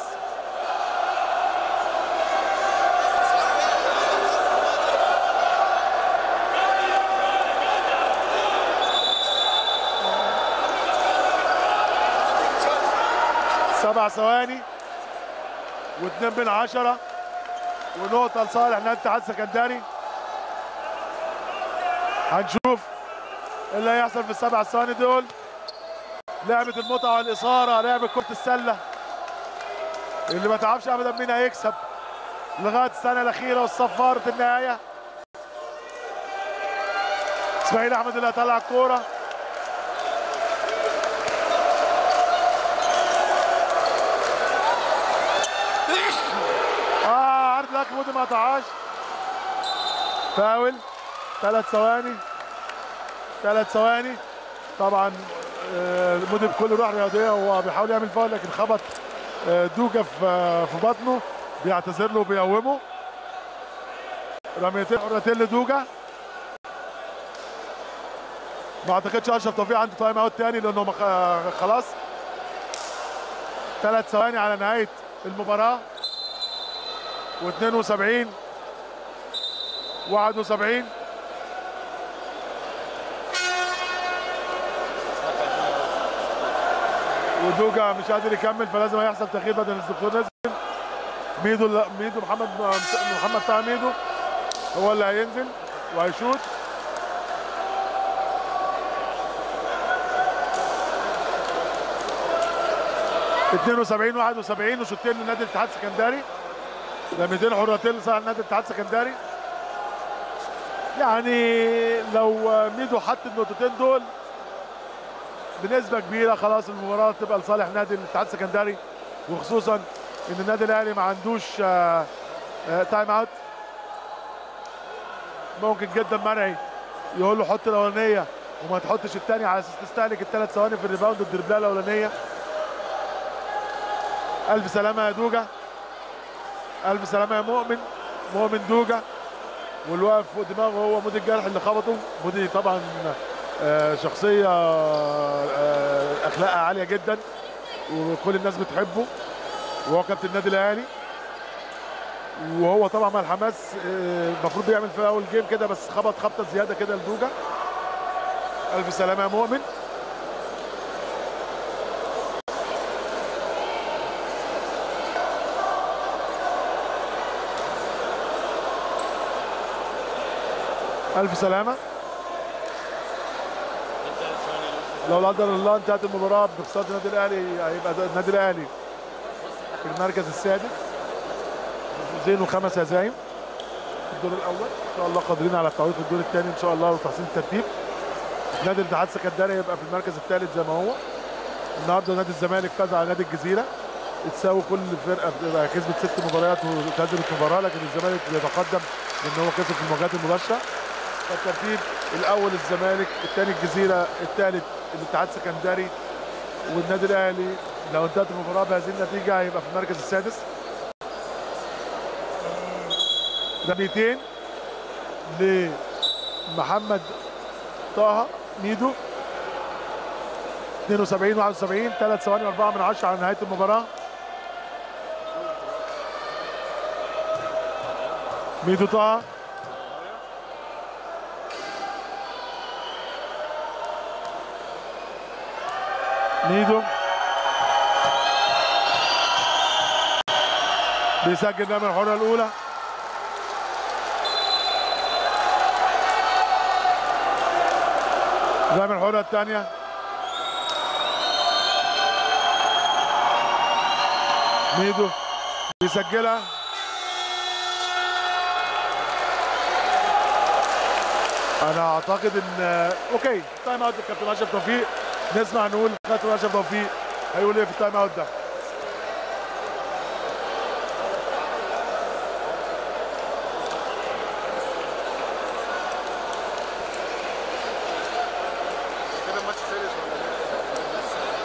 سبع ثواني واثنين من عشرة ونقطة لصالح نادي الاتحاد السكندري هنشوف إيه اللي هيحصل في السبع ثواني دول لعبة المتعة والإثارة لعبة كرة السلة اللي ما تعرفش أبدا مين هيكسب لغاية السنة الأخيرة والصفارة النهاية إسماعيل أحمد اللي هيطلع الكورة اه عرض لك مودي ما قطعهاش فاول ثلاث ثواني ثلاث ثواني طبعا آه، مودي بكل روح رياضيه هو بيحاول يعمل فاول لكن خبط آه، دوجا في آه، في بطنه بيعتذر له وبيقومه رميتين حرتين لدوجا ما اعتقدش اشرف توفيق عنده تايم اوت تاني لانه مخ- آه، خلاص ثلاث ثواني على نهايه المباراه و72 71 ودوجا مش قادر يكمل فلازم هيحصل تغيير بدل الدكتور نزل ميدو ميدو محمد محمد طه ميدو هو اللي هينزل وهيشوط 72 71 وشوطين لنادي الاتحاد السكندري لميتين حرتين لصالح نادي الاتحاد السكندري يعني لو ميدو حط النقطتين دول بنسبة كبيرة خلاص المباراة تبقى لصالح نادي الاتحاد السكندري وخصوصا ان النادي الاهلي ما عندوش آه، آه، تايم اوت ممكن جدا منعي يقول له حط الاولانيه وما تحطش الثانيه على اساس تستهلك الثلاث ثواني في الريباوند الدربله الاولانيه الف سلامه يا دوجا الف سلامه يا مؤمن مؤمن دوجا واللي واقف فوق دماغه هو مودي الجرح اللي خبطه مودي طبعا آه، شخصيه آه، اخلاقها عاليه جدا وكل الناس بتحبه وهو كابتن النادي الاهلي وهو طبعا مع الحماس آه، المفروض بيعمل في اول جيم كده بس خبط خبطه زياده كده لدوجا الف سلامه يا مؤمن الف سلامه لو لا قدر الله انتهت المباراه بخساره النادي الاهلي هيبقى ده النادي الاهلي في المركز السادس فوزين وخمس هزايم في الدور الاول ان شاء الله قادرين على التعويض في الدور الثاني ان شاء الله وتحسين الترتيب نادي الاتحاد السكندري يبقى في المركز الثالث زي ما هو النهارده نادي الزمالك فاز على نادي الجزيره اتساوي كل فرقه بتبقى كسبت ست مباريات وكسبت مباراه لكن الزمالك بيتقدم لان هو كسب في المواجهات المباشره فالترتيب الاول الزمالك الثاني الجزيره الثالث الاتحاد السكندري والنادي الاهلي لو انتهت المباراه بهذه النتيجه هيبقى في المركز السادس رميتين لمحمد طه ميدو 72 71 3 ثواني و4 من 10 على نهايه المباراه ميدو طه ميدو بيسجل نعمل الحرة الأولى نعمل الحرة الثانية ميدو بيسجلها انا اعتقد ان اوكي تايم اوت الكابتن اشرف توفيق نسمع نقول كابتن اشرف توفيق هيقول ايه في التايم اوت ده كده الماتش خلص ولا ايه؟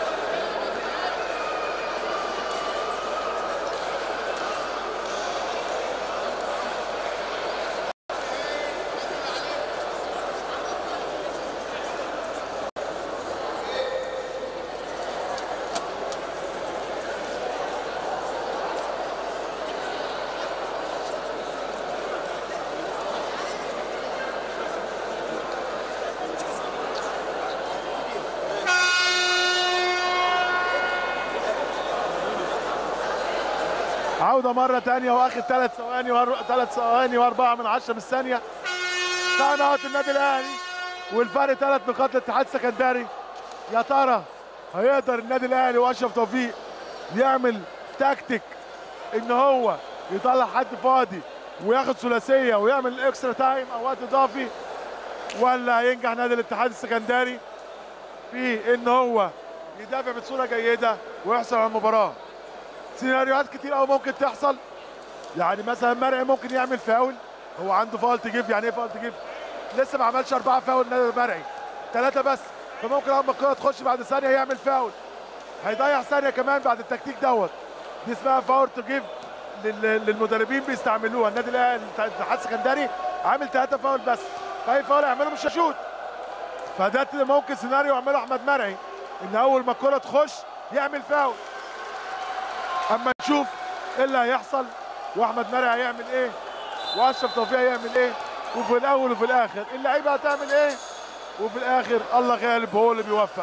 عودة مرة تانية واخد ثلاث ثواني وأر... ثلاث ثواني وأربعة من عشرة من الثانية تايم اوت النادي الأهلي والفرق ثلاث نقاط للاتحاد السكندري يا ترى هيقدر النادي الأهلي وأشرف توفيق يعمل تكتيك إن هو يطلع حد فاضي وياخد ثلاثية ويعمل اكسترا تايم أو وقت إضافي ولا هينجح نادي الاتحاد السكندري في إن هو يدافع بصورة جيدة ويحصل على المباراة سيناريوهات كتير قوي ممكن تحصل يعني مثلا مرعي ممكن يعمل فاول هو عنده فاول تجيب يعني ايه فاول تجيب لسه ما عملش اربعه فاول نادي مرعي ثلاثه بس فممكن اما الكره تخش بعد ثانيه يعمل فاول هيضيع ثانيه كمان بعد التكتيك دوت دي اسمها فاول تجيب للمدربين بيستعملوها النادي الاهلي الاتحاد السكندري عامل ثلاثه فاول بس فاي فاول يعمله مش هشوت فده ممكن سيناريو يعمله احمد مرعي ان اول ما الكره تخش يعمل فاول اما نشوف ايه اللي هيحصل واحمد مرعي هيعمل ايه واشرف توفيق هيعمل ايه وفي الاول وفي الاخر اللعيبه هتعمل ايه وفي الاخر الله غالب هو اللي بيوفق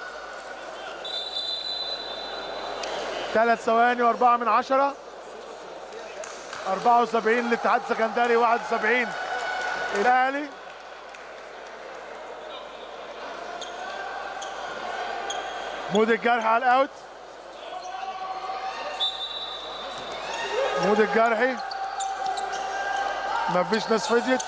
ثلاث ثواني واربعة من عشرة 74 للاتحاد السكندري 71 الاهلي مود الجرح على الاوت محمود الجرحي مفيش ناس فضيت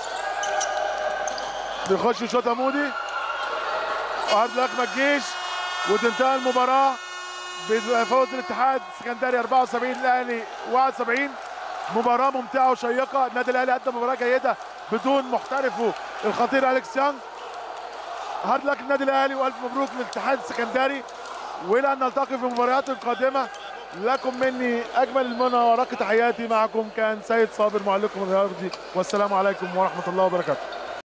بيخش شوطه مودي وعرض لك الجيش وتنتهي المباراه بفوز الاتحاد السكندري 74 الاهلي 71 مباراه ممتعه وشيقه النادي الاهلي قدم مباراه جيده بدون محترفه الخطير اليكس يانج هارد لك النادي الاهلي والف مبروك للاتحاد السكندري والى ان نلتقي في المباريات القادمه لكم مني اجمل المنى ورق تحياتي معكم كان سيد صابر معلقكم الرياضي والسلام عليكم ورحمه الله وبركاته